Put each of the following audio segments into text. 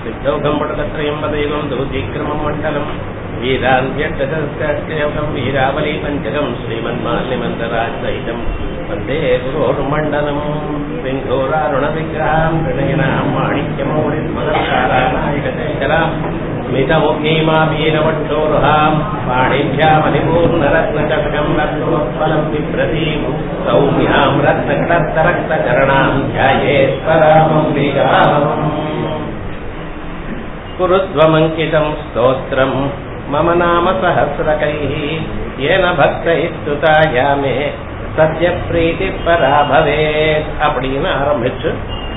सिद्धौघम् पटकत्रयम् पदैवम् दूतीक्रमम् मण्डलम् वीरान्त्यष्टसहस्रयोगम् वीरावली पञ्चकम् श्रीमन्माल्यमन्तराजसहितम् वन्दे गुरोर्मण्डलम् सिन्धूरारुणविग्रहाम् हृदयनाम् माणिक्यमौलिर्मदर्कारानायकशेखराम् स्मितमुखीमावीरवक्षोरुहाम् पाणिभ्यामधिपूर्णरत्नचषकम् रत्नोत्पलम् बिभ्रतीम् सौम्याम् रत्नकटस्तरक्तचरणाम् ध्यायेश्वरामम्बिकाम् कुरुध्वमङ्कितम् स्तोत्रम् मम नाम सहस्रकैः येन भक्तैः स्तुता यामे சத்யப்பிரீதி பரா பவேத் அப்படின்னு ஆரம்பிச்சு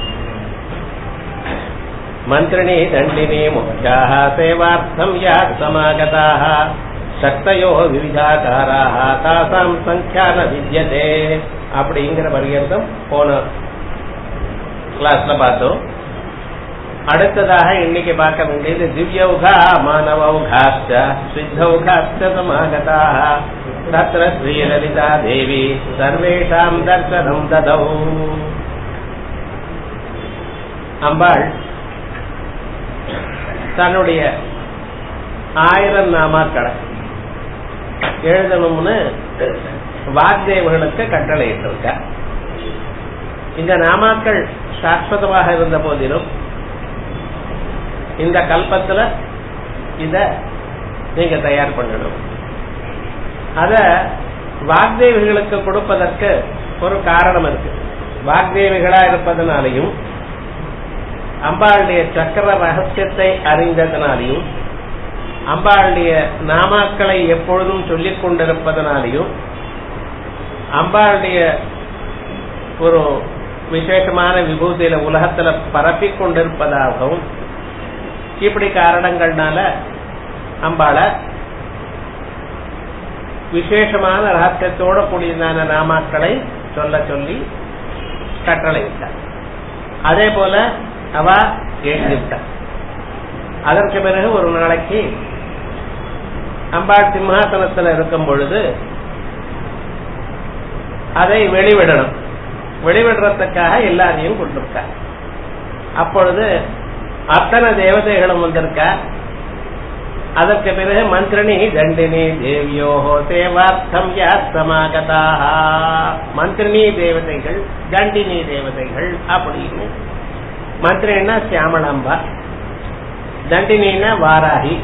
மந்திரிணி தண்டினி முக்கியாக சேவார்த்தம் யாத் சமாகதாக சக்தயோ விவிதாகாராக தாசாம் சங்கியான வித்யதே அப்படிங்கிற பர்யந்தம் போன கிளாஸ்ல பார்த்தோம் அடுத்ததாக இன்னைக்கு பார்க்க வேண்டியது திவ்யௌகா மானவௌகாச்ச சித்தௌகாச்ச சமாகதாக தத்திர ஸ்ரீலலிதா தேவி சர்வேஷாம் தர்சனம் ததௌ அம்பாள் தன்னுடைய ஆயிரம் நாமாக்களை எழுதணும்னு வாக்தேவர்களுக்கு கட்டளையிட்டிருக்க இந்த நாமாக்கள் சாஸ்வதமாக இருந்த போதிலும் இந்த கல்பத்துல இத நீங்க தயார் பண்ணணும் அத வாக்தேவிகளுக்கு கொடுப்பதற்கு ஒரு காரணம் இருக்கு வாக்தேவிகளா இருப்பதனாலையும் அம்பாளுடைய சக்கர ரகசியத்தை அறிந்ததனாலையும் அம்பாளுடைய நாமாக்களை எப்பொழுதும் சொல்லிக் கொண்டிருப்பதனாலையும் அம்பாளுடைய ஒரு விசேஷமான விபூதியில உலகத்துல பரப்பிக் கொண்டிருப்பதாகவும் இப்படி காரணங்கள்னால அம்பாளை விசேஷமான ரகசியத்தோட கூடியதான நாமாக்களை சொல்ல சொல்லி கட்டளையிட்டார் அதே போல அவ எழுதிவிட்டார் அதற்கு பிறகு ஒரு நாளைக்கு அம்பாள் சிம்மாசனத்தில் இருக்கும் பொழுது அதை வெளிவிடணும் வெளிவிடுறதுக்காக எல்லாரையும் கொண்டிருக்கார் அப்பொழுது அத்தனை தேவதைகளும் வந்திருக்கா அதற்கு பிறகு மந்திரணி தண்டினி தேவியோஹோ சேவார்த்தம் யாத் சமாகதாக மந்திரணி தேவதைகள் தண்டினி தேவதைகள் அப்படின்னு மந்திரினா சியாமளாம்பா தண்டினா வாராகி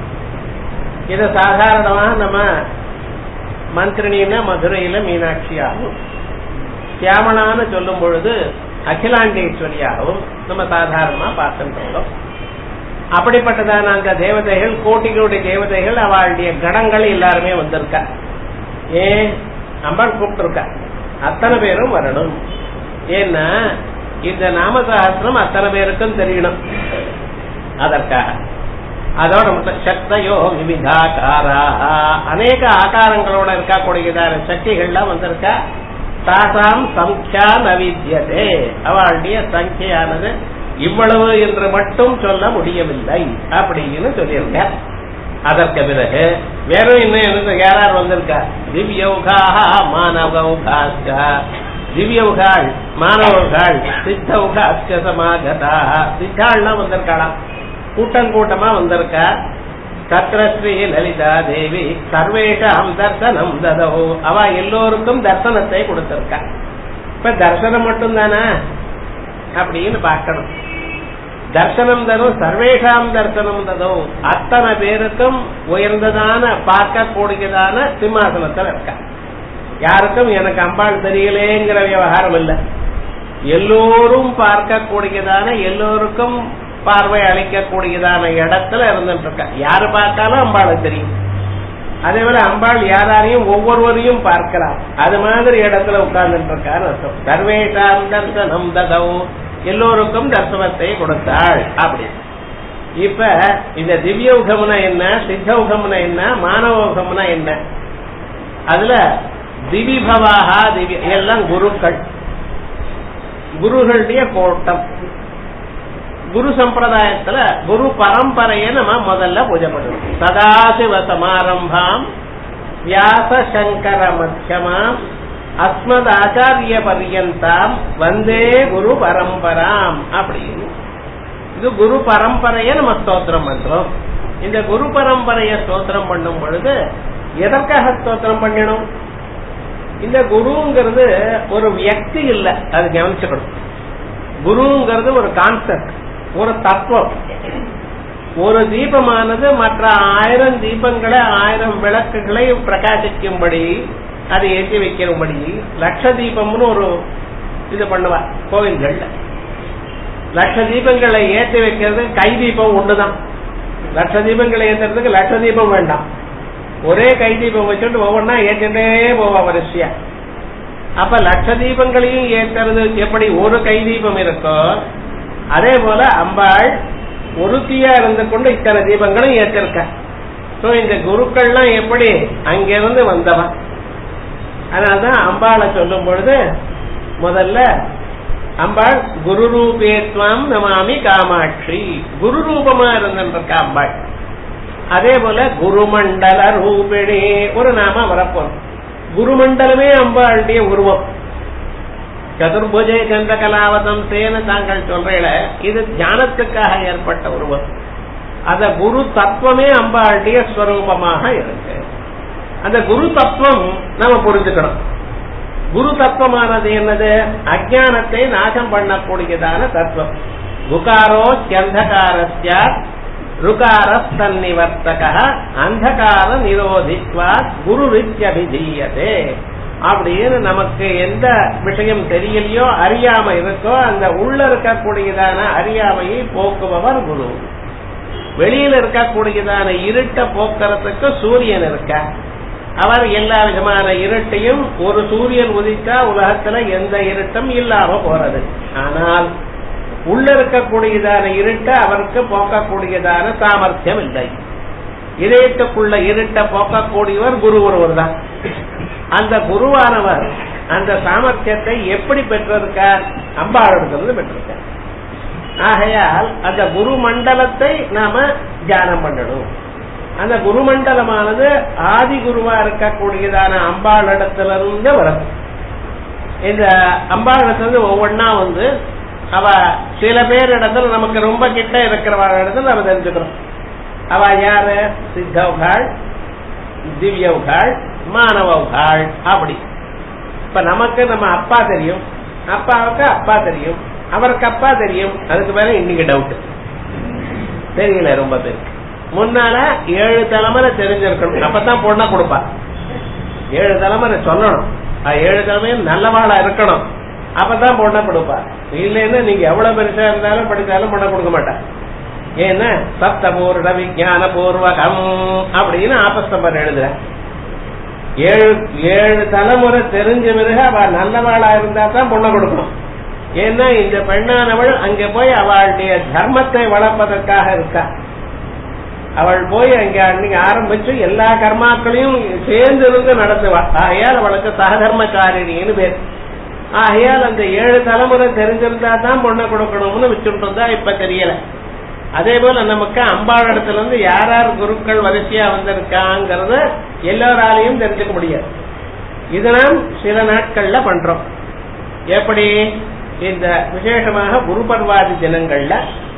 இத சாதாரணமா நம்ம மந்திரினா மதுரையில மீனாட்சி ஆகும் சியாமளான்னு சொல்லும் பொழுது அகிலாண்டேஸ்வரியாகவும் நம்ம சாதாரணமா பார்த்துட்டோம் அப்படிப்பட்டதான அந்த தேவதைகள் கோட்டி கோடி தேவதைகள் அவளுடைய கடங்கள் எல்லாருமே வந்திருக்கா ஏன் அம்பாள் கூப்பிட்டுருக்கா அத்தனை பேரும் வரணும் ஏன்னா இந்த நாமசாஸ்திரம் அத்தனை பேருக்கும் தெரியணும் அதற்காக அதோட சக்தையோ விவிதாகாரா அநேக ஆகாரங்களோட இருக்கக்கூடியதான சக்திகள்லாம் வந்திருக்கா தாசாம் சங்கியா நவித்தியதே அவளுடைய சங்கியானது இவ்வளவு என்று மட்டும் சொல்ல முடியவில்லை அப்படின்னு சொல்லியிருக்க அதற்கு பிறகு வேற இன்னும் யாரார் வந்திருக்கா திவ்யௌகாக மானவௌகாச்ச திவ்யௌகாள் மானவர்கள் சித்தௌகாச்ச சமாகதாக சித்தாள்லாம் வந்திருக்காளாம் கூட்டம் கூட்டமா வந்திருக்கா சத்ரஸ்ரீ லலிதா தேவி சர்வேஷாம் தர்சனம் ததோ அவ எல்லோருக்கும் தர்சனத்தை கொடுத்திருக்கா இப்ப தர்சனம் மட்டும் தானே அப்படின்னு பார்க்கணும் தர்சனம் தரும் சர்வேஷாம் தர்சனம் ததோ அத்தனை பேருக்கும் உயர்ந்ததான பார்க்கக்கூடியதான சிம்மாசனத்தில் இருக்கா யாருக்கும் எனக்கு அம்பாள் தெரியலேங்கிற விவகாரம் இல்லை எல்லோரும் பார்க்கக்கூடியதான எல்லோருக்கும் பார்வை அளிக்கக்கூடியதான இடத்துல இருந்துட்டு இருக்கா யாரு பார்த்தாலும் அம்பாளுக்கு தெரியும் அதே போல அம்பாள் யாராரையும் ஒவ்வொருவரையும் பார்க்கிறார் அது மாதிரி இடத்துல உட்கார்ந்துட்டு இருக்காரு அர்த்தம் சர்வேஷாம் தர்சனம் ததவு எல்லோருக்கும் தர்சனத்தை கொடுத்தாள் அப்படி இப்ப இந்த திவ்ய உகம்னா என்ன சித்த உகம்னா என்ன மானவ உகம்னா என்ன அதுல திவிபவாக திவ்ய எல்லாம் குருக்கள் குருகளுடைய கோட்டம் குரு சம்பிரதாயத்துல குரு பரம்பரைய நம்ம முதல்ல பூஜை பண்ணணும் சதாசிவ சமாரம்பாம் வியாச சங்கர மத்தியமாம் அஸ்மத் ஆச்சாரிய பரியந்தாம் வந்தே குரு பரம்பராம் அப்படின்னு இது குரு பரம்பரைய நம்ம ஸ்தோத்திரம் பண்றோம் இந்த குரு பரம்பரைய ஸ்தோத்திரம் பண்ணும் பொழுது எதற்காக ஸ்தோத்திரம் பண்ணணும் இந்த குருங்கிறது ஒரு வியக்தி இல்ல அது கவனிச்சுக்கணும் குருங்கிறது ஒரு கான்செப்ட் ஒரு தத்துவம் ஒரு தீபமானது மற்ற ஆயிரம் தீபங்களை ஆயிரம் விளக்குகளை பிரகாசிக்கும்படி அதை ஏற்றி வைக்கிறபடி லட்ச தீபம்னு ஒரு இது பண்ணுவா கோவில்கள்ல லட்ச தீபங்களை ஏற்றி வைக்கிறது கை தீபம் ஒண்ணுதான் லட்ச தீபங்களை ஏற்றுறதுக்கு லட்ச தீபம் வேண்டாம் ஒரே கை தீபம் வச்சுட்டு ஒவ்வொன்னா ஏற்றிட்டே போவா வரிசையா அப்ப லட்ச தீபங்களையும் ஏற்றுறது எப்படி ஒரு கை தீபம் இருக்கோ அதே போல அம்பாள் ஒருத்தியா இருந்து கொண்டு இத்தனை தீபங்களும் ஏற்றிருக்க சோ இந்த குருக்கள்லாம் எப்படி அங்கிருந்து வந்தவன் அதனால்தான் அம்பாளை சொல்லும் பொழுது முதல்ல அம்பாள் குரு ரூபேத்வம் நமாமி காமாட்சி குரு ரூபமா இருந்திருக்க அம்பாள் அதே போல குருமண்டல ரூபிணி ஒரு நாம வரப்போம் குருமண்டலமே அம்பாளுடைய உருவம் சதுர்புஜை கந்த கலாவதம் சேன தாங்கள் சொல்றீங்கள இது தியானத்துக்காக ஏற்பட்ட உருவம் அத குரு தத்துவமே அம்பாளுடைய ஸ்வரூபமாக இருக்கு அந்த குரு தத்துவம் நாம புரிஞ்சுக்கணும் குரு தத்துவமானது என்னது அஜானத்தை நாசம் பண்ணக்கூடியதான தத்துவம் குகாரோ அந்தகாரஸ்ய ருகாரஸ்தன்னிவர்த்தக அந்தகார நிரோதித்வா குரு ரித்யபிதீயதே அப்படின்னு நமக்கு எந்த விஷயம் தெரியலையோ அறியாம இருக்கோ அந்த உள்ள இருக்கக்கூடியதான அறியாமையை போக்குபவர் குரு வெளியில இருக்கக்கூடியதான இருட்ட போக்குறதுக்கு சூரியன் இருக்க அவர் எல்லா விதமான இருட்டையும் ஒரு சூரியன் உதித்தா உலகத்துல எந்த இருட்டும் இல்லாம போறது ஆனால் உள்ள இருக்கக்கூடியதான இருட்ட அவருக்கு போக்கக்கூடியதான சாமர்த்தியம் இல்லை இதயத்துக்குள்ள இருட்ட போக்கக்கூடியவர் குரு ஒருவர் தான் அந்த குருவானவர் அந்த சாமர்த்தியத்தை எப்படி பெற்றிருக்கார் அம்பாளிடத்திலிருந்து பெற்றிருக்கார் ஆகையால் அந்த குரு மண்டலத்தை நாம தியானம் பண்ணணும் அந்த குருமண்டலமானது ஆதி குருவா இருக்கக்கூடியதான அம்பாளிடத்திலிருந்து வரும் இந்த அம்பாளிடத்திலிருந்து ஒவ்வொன்னா வந்து அவ சில பேர் இடத்துல நமக்கு ரொம்ப கிட்ட இருக்கிறவா இடத்துல நம்ம தெரிஞ்சுக்கிறோம் அவ யாரு சித்தவுகாள் திவ்யவுகாள் மாணவவுகாள் அப்படி இப்ப நமக்கு நம்ம அப்பா தெரியும் அப்பாவுக்கு அப்பா தெரியும் அவருக்கு அப்பா தெரியும் அதுக்கு மேல இன்னைக்கு டவுட் தெரியல ரொம்ப பேருக்கு முன்னால ஏழு தலைமுறை தெரிஞ்சிருக்கணும் அப்பதான் பொண்ணா கொடுப்பா ஏழு தலைமுறை சொல்லணும் ஏழு தலைமையும் நல்லவாளா இருக்கணும் அப்பதான் பொண்ணை கொடுப்பா இல்லைன்னா நீங்க எவ்வளவு பெருசா இருந்தாலும் படித்தாலும் பொண்ணை கொடுக்க மாட்டா ஏன்னா சப்தபூர்ண விஜயான பூர்வகம் அப்படின்னு ஆபஸ்தம்பர் எழுதுற ஏழு ஏழு தலைமுறை தெரிஞ்ச பிறகு அவ நல்லவாளா இருந்தா தான் பொண்ணை கொடுக்கணும் ஏன்னா இந்த பெண்ணானவள் அங்க போய் அவளுடைய தர்மத்தை வளர்ப்பதற்காக இருக்கா அவள் போய் அங்க அன்னைக்கு ஆரம்பிச்சு எல்லா கர்மாக்களையும் சேர்ந்து இருந்து நடத்துவா ஆகையால் அவளுக்கு சகதர்மக்காரிணின்னு பேர் ஆகையால் அந்த ஏழு தலைமுறை தெரிஞ்சிருந்தா தான் பொண்ணை கொடுக்கணும்னு வச்சுட்டு இருந்தா இப்ப தெரியல அதே போல நமக்கு அம்பாள் இடத்துல இருந்து யார் யார் குருக்கள் வரிசையா வந்திருக்காங்கிறத எல்லோராலையும் தெரிஞ்சுக்க முடியாது இது நாம் சில நாட்கள்ல பண்றோம் எப்படி இந்த விசேஷமாக குரு பர்வாதி தினங்கள்ல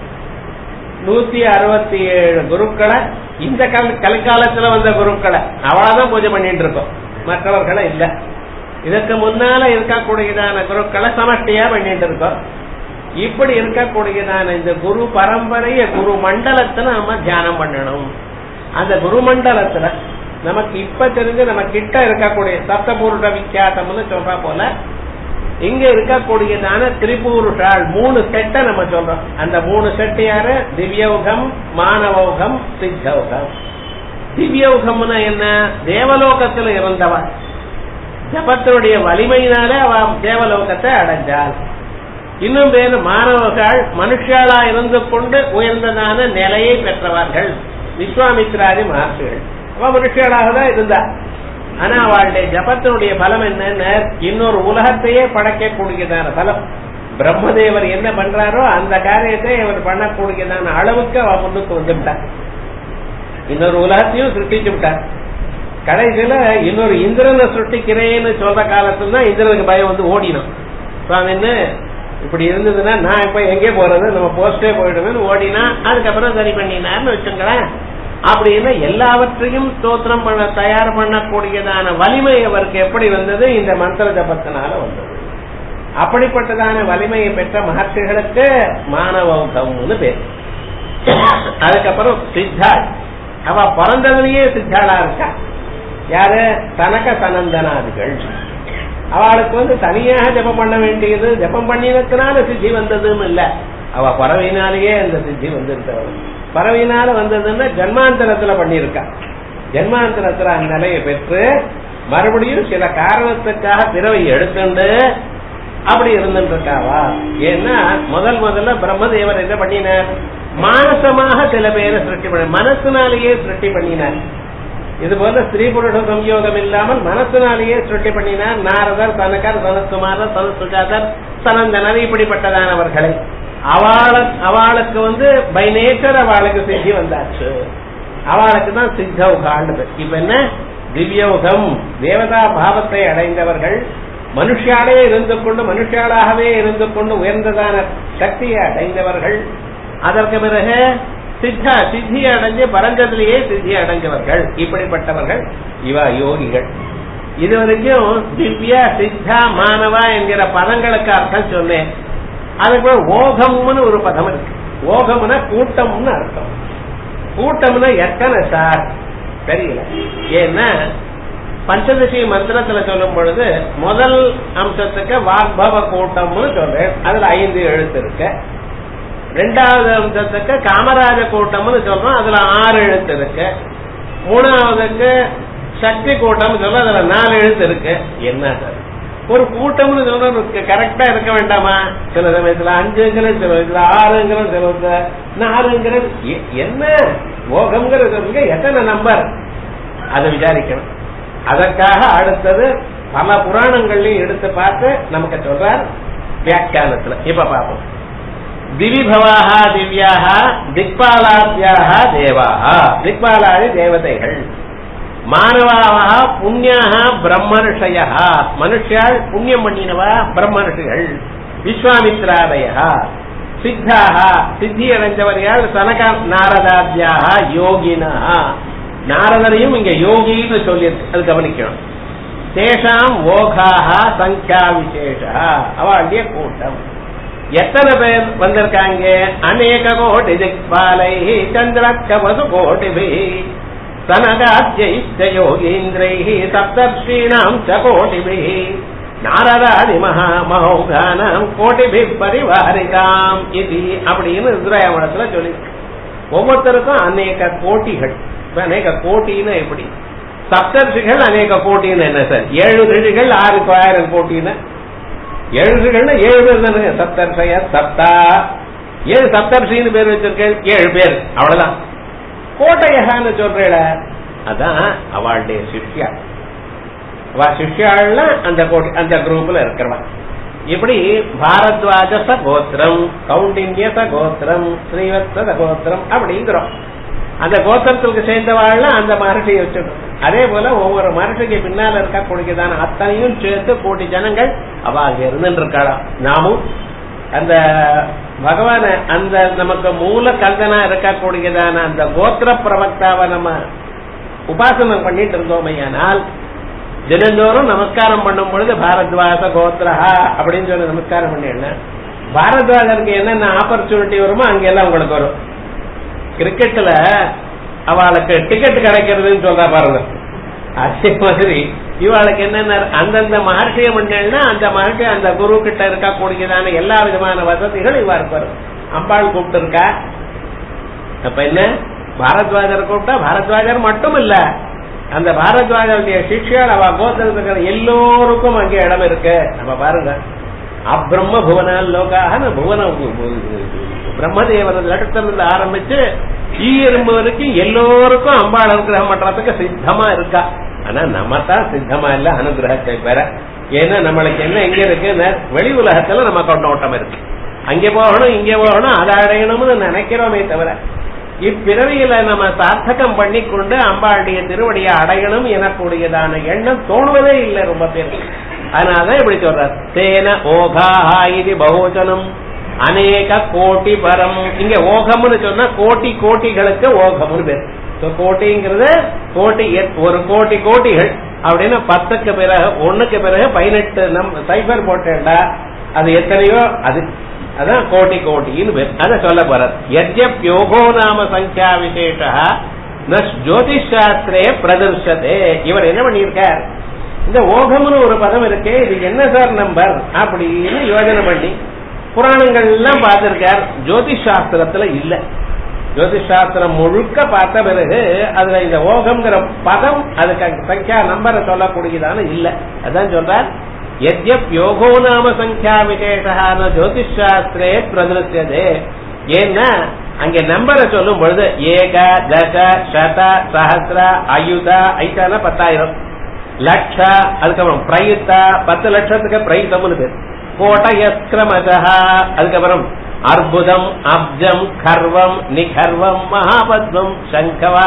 நூத்தி அறுபத்தி ஏழு குருக்களை இந்த கலிக்காலத்துல வந்த குருக்களை அவளாதான் பூஜை பண்ணிட்டு இருக்கோம் மற்றவர்களை இல்ல இதற்கு முன்னால இருக்கக்கூடியதான குருக்களை சமஷ்டியா பண்ணிட்டு இருக்கோம் இப்படி இருக்கக்கூடியதான இந்த குரு பரம்பரைய குரு மண்டலத்துல நம்ம தியானம் பண்ணணும் அந்த குரு மண்டலத்துல நமக்கு இப்ப தெரிஞ்சு நம்ம கிட்ட இருக்கக்கூடிய சப்தபூர்ண விக்கியாசம்னு சொல்ற போல இங்க இருக்கக்கூடியதான திரிபூருஷால் மூணு செட்டை நம்ம சொல்றோம் அந்த மூணு செட் யாரு திவ்யௌகம் மானவௌகம் சித்தௌகம் திவ்யௌகம்னா என்ன தேவலோகத்துல இருந்தவன் ஜபத்தினுடைய வலிமையினால அவ தேவலோகத்தை அடைஞ்சாள் இன்னும் பேர் மாணவர்கள் மனுஷாலா இருந்து கொண்டு உயர்ந்ததான நிலையை பெற்றவர்கள் விஸ்வாமித்ராதி மகர்ஷிகள் அவ மனுஷியலாக தான் இருந்தா ஆனா அவளுடைய ஜபத்தினுடைய பலம் என்னன்னு இன்னொரு உலகத்தையே படைக்கக்கூடியதான பலம் பிரம்மதேவர் என்ன பண்றாரோ அந்த காரியத்தை அவர் பண்ணக்கூடியதான அளவுக்கு அவ முன்னுக்கு வந்துவிட்டார் இன்னொரு உலகத்தையும் சிருஷ்டிச்சு விட்டார் கடைசியில இன்னொரு இந்திரனை சிருஷ்டிக்கிறேன்னு சொல்ற காலத்துல தான் இந்திரனுக்கு பயம் வந்து ஓடினோம் சுவாமின்னு இப்படி இருந்ததுன்னா நான் இப்ப எங்கே போறது நம்ம போஸ்டே போயிடுவேன் ஓடினா அதுக்கப்புறம் சரி பண்ணினார்னு வச்சுங்களேன் அப்படின்னு எல்லாவற்றையும் ஸ்தோத்திரம் பண்ண தயார் பண்ணக்கூடியதான வலிமை அவருக்கு எப்படி வந்தது இந்த மந்திர ஜபத்தினால வந்தது அப்படிப்பட்டதான வலிமையை பெற்ற மகர்ஷிகளுக்கு மானவம்னு பேர் அதுக்கப்புறம் சித்தாள் அவ பிறந்ததுலயே சித்தாளா இருக்கா யாரு தனக சனந்தனாதிகள் அவளுக்கு வந்து தனியாக ஜபம் பண்ண வேண்டியது ஜபம் பண்ணினதுனால சித்தி வந்ததுன்னு இல்ல அவ பறவையினாலேயே அந்த சித்தி வந்திருக்கவள் பறவையினால வந்ததுன்னா ஜன்மாந்தரத்துல பண்ணிருக்கா ஜன்மாந்தரத்துல அந்த நிலையை பெற்று மறுபடியும் சில காரணத்துக்காக பிறவை எடுத்துண்டு அப்படி இருந்துட்டு இருக்காவா ஏன்னா முதல் முதல்ல பிரம்மதேவர் என்ன பண்ணினார் மானசமாக சில பேரை சிருஷ்டி பண்ண மனசுனாலேயே சிருஷ்டி பண்ணினார் இது போல ஸ்திரீ புருஷ சம்யோகம் இல்லாமல் மனசினாலேயே சிருஷ்டி பண்ணினார் நாரதர் தனக்கர் சனத்குமாரர் சனசுஜாதர் சனந்தனர் இப்படிப்பட்டதானவர்களை அவள அவளுக்கு வந்து பை நேச்சர் அவளுக்கு சித்தி வந்தாச்சு அவளுக்கு தான் சித்தவுகாண்டு இப்ப என்ன திவ்யவுகம் தேவதா பாவத்தை அடைந்தவர்கள் மனுஷாலே இருந்து கொண்டு மனுஷாலாகவே இருந்து கொண்டு உயர்ந்ததான சக்தியை அடைந்தவர்கள் அதற்கு பிறகு சித்தா சித்தி அடைஞ்சு பரஞ்சத்திலேயே சித்தி அடைஞ்சவர்கள் இப்படிப்பட்டவர்கள் இவ யோகிகள் இது வரைக்கும் திவ்ய சித்தா மானவா என்கிற பதங்களுக்கு அர்த்தம் சொன்னேன் அதுக்கு ஓகம்னு ஒரு பதம் இருக்கு ஓகம்னா கூட்டம்னு அர்த்தம் கூட்டம்னா எத்தனை சார் தெரியல ஏன்னா பஞ்சதசி மந்திரத்துல சொல்லும் பொழுது முதல் அம்சத்துக்கு வாக்பவ கூட்டம்னு சொல்றேன் அதுல ஐந்து எழுத்து இருக்கு ரெண்டாவது அம்சத்துக்கு காமராஜ கூட்டம்னு சொல்றோம் அதுல ஆறு எழுத்து இருக்கு மூணாவதுக்கு சக்தி கூட்டம் சொல்ல அதுல நாலு எழுத்து இருக்கு என்ன சார் ஒரு கூட்டம்னு சொல்றது கரெக்டா இருக்க வேண்டாமா சில சமயத்துல அஞ்சுங்கிற சில இதுல ஆறுங்கிற சில நாலுங்கிற என்ன ஓகம்ங்கிற சொல்லுங்க எத்தனை நம்பர் அதை விசாரிக்கணும் அதற்காக அடுத்தது பல புராணங்கள்லயும் எடுத்து பார்த்து நமக்கு சொல்றார் வியாக்கியானத்துல இப்ப பார்ப்போம் திவிபவாக திவ்யாக திக்பாலாத்யாக தேவாக திக்பாலாதி தேவதைகள் மாணவாக புண்ணியாக பிரம்மர்ஷய மனுஷியால் புண்ணியம் பண்ணினவா பிரம்மர்ஷிகள் விஸ்வாமித்ராதய சித்தாக சித்தி அடைஞ்சவர்கள் சனக நாரதாத்தியாக யோகினா நாரதரையும் இங்க யோகின்னு சொல்லி அது கவனிக்கணும் தேஷாம் ஓகாக சங்கியா விசேஷ அவளுடைய கூட்டம் எத்தனை பேர் வந்திருக்காங்க அநேக கோடி திக்பாலை சந்திரக்கவசு கோடிபி சனகாத்யைச்ச யோகீந்திரை சப்தர்ஷீணாம் ச கோடிபி நாரதாதி மகா மகோகானாம் கோடிபி பரிவாரிதாம் இது அப்படின்னு ருத்ரயாமணத்துல சொல்லி ஒவ்வொருத்தருக்கும் அநேக கோட்டிகள் அநேக கோட்டின்னு எப்படி சப்தர்ஷிகள் அநேக கோட்டின்னு என்ன சார் ஏழு ரிஷிகள் ஆறுக்கு ஆயிரம் கோட்டின்னு ஏழு ரிஷிகள்னா ஏழு பேர் தானுங்க சப்தர்ஷய சப்தா ஏழு சப்தர்ஷின்னு பேர் வச்சிருக்கேன் ஏழு பேர் அவ்வளவுதான் கோட்டையகான்னு சொல்றேட அதான் அவளுடைய சிஷ்யா அவ சிஷ்யாள்னா அந்த கோட்டை அந்த குரூப்ல இருக்கிறவன் இப்படி பாரத்வாஜ சகோத்திரம் கௌண்டின்ய சகோத்திரம் ஸ்ரீவத்ஸ சகோத்திரம் அப்படிங்கிறோம் அந்த கோத்திரத்துக்கு சேர்ந்தவாழ்ல அந்த மகர்ஷியை வச்சிருக்கோம் அதே போல ஒவ்வொரு மகர்ஷிக்கு பின்னால இருக்கக்கூடியதான அத்தனையும் சேர்த்து கோடி ஜனங்கள் அவ அங்க இருந்துட்டு இருக்காளாம் நாமும் அந்த பகவான அந்த நமக்கு மூல கந்தனா இருக்கக்கூடியதான அந்த கோத்திர பிரவக்தாவை நம்ம உபாசனம் பண்ணிட்டு இருந்தோமையானால் தினந்தோறும் நமஸ்காரம் பண்ணும் பொழுது பாரத்வாச கோத்ரஹா அப்படின்னு சொல்லி நமஸ்காரம் பண்ணிடல பாரத்வாஜருக்கு என்னென்ன ஆப்பர்ச்சுனிட்டி வருமோ அங்கெல்லாம் உங்களுக்கு வரும் கிரிக்கெட்ல அவளுக்கு டிக்கெட் கிடைக்கிறதுன்னு சொல்றா பாருங்க அதே மாதிரி இவாளுக்கு என்னென்ன அந்தந்த மகர்ஷியை பண்ணா அந்த மகர்ஷி அந்த குரு கிட்ட இருக்கக்கூடியதான எல்லா விதமான வசதிகளும் இவா இருப்பாரு அம்பாள் கூப்பிட்டு இருக்கா அப்ப என்ன பாரத்வாஜர் கூப்பிட்டா பாரத்வாஜர் மட்டும் இல்ல அந்த பாரத்வாஜருடைய சிஷ்யால் அவ கோத்திரத்துக்கு எல்லோருக்கும் அங்கே இடம் இருக்கு நம்ம பாருங்க அப்ரம்ம புவனால் லோகாக புவன பிரம்மதேவன லட்சத்திலிருந்து ஆரம்பிச்சு ஈ எறும்பு வரைக்கும் எல்லோருக்கும் அம்பாள் அனுகிரகம் பண்றதுக்கு சித்தமா இருக்கா ஆனா நம்ம தான் சித்தமா இல்ல அனுகிரகத்தை பெற ஏன்னா நம்மளுக்கு என்ன எங்க இருக்கு வெளி உலகத்துல நம்ம கொண்டோட்டம் இருக்கு அங்கே போகணும் இங்கே போகணும் அதை அடையணும்னு நினைக்கிறோமே தவிர இப்பிறவியில நம்ம சார்த்தகம் பண்ணி கொண்டு அம்பாளுடைய திருவடியை அடையணும் எனக்கூடியதான எண்ணம் தோணுவதே இல்லை ரொம்ப பேருக்கு அதனாலதான் இப்படி சொல்றார் தேன ஓகாஹா இது பகுவச்சனம் அநேக கோட்டி பரம் இங்க ஓகம்னு சொன்னா கோட்டி கோட்டிகளுக்கு ஓகம்னு பேர் So, கோட்டிங்கிறது கோட்டி எத்- ஒரு கோட்டி கோட்டிகள் அப்படின்னு பத்துக்கு பிறகு ஒண்ணுக்கு பிறகு பதினெட்டு நம் சைபர் போட்டேன்டா அது எத்தனையோ அது அதான் கோட்டி கோட்டின்னு பேர் அதை சொல்ல போறார் எத்யப் யோகோ நாம சங்கியா விசேஷா ந ஜோதிஷ் சாஸ்திரே பிரதர்ஷதே இவர் என்ன பண்ணியிருக்கார் இந்த ஓகம்னு ஒரு பதம் இருக்கே இது என்ன சார் நம்பர் அப்படின்னு யோஜனை பண்ணி புராணங்கள் எல்லாம் பார்த்திருக்கார் ஜோதிஷ் சாஸ்திரத்துல இல்ல ஜோதிஷ் சாஸ்திரம் முழுக்க பார்த்த பிறகு அதுல இந்த ஓகம்ங்கிற பதம் அதுக்கு சங்கியா நம்பரை சொல்லக்கூடியதான இல்ல அதான் சொல்றார் எத்யப் யோகோ நாம சங்கியா விசேஷான ஜோதிஷ் சாஸ்திரே பிரதிருத்தியதே ஏன்னா அங்க நம்பரை சொல்லும் பொழுது ஏக தச சத சஹசிர அயுதா ஐட்டான பத்தாயிரம் லட்ச அதுக்கப்புறம் பிரயுத்தா பத்து லட்சத்துக்கு பிரயுத்தம்னு பேர் கோட்டயஸ்கிரமதா அதுக்கப்புறம் அற்புதம் அப்ஜம் கர்வம் நிகர்வம் மகாபத்மம் சங்கவா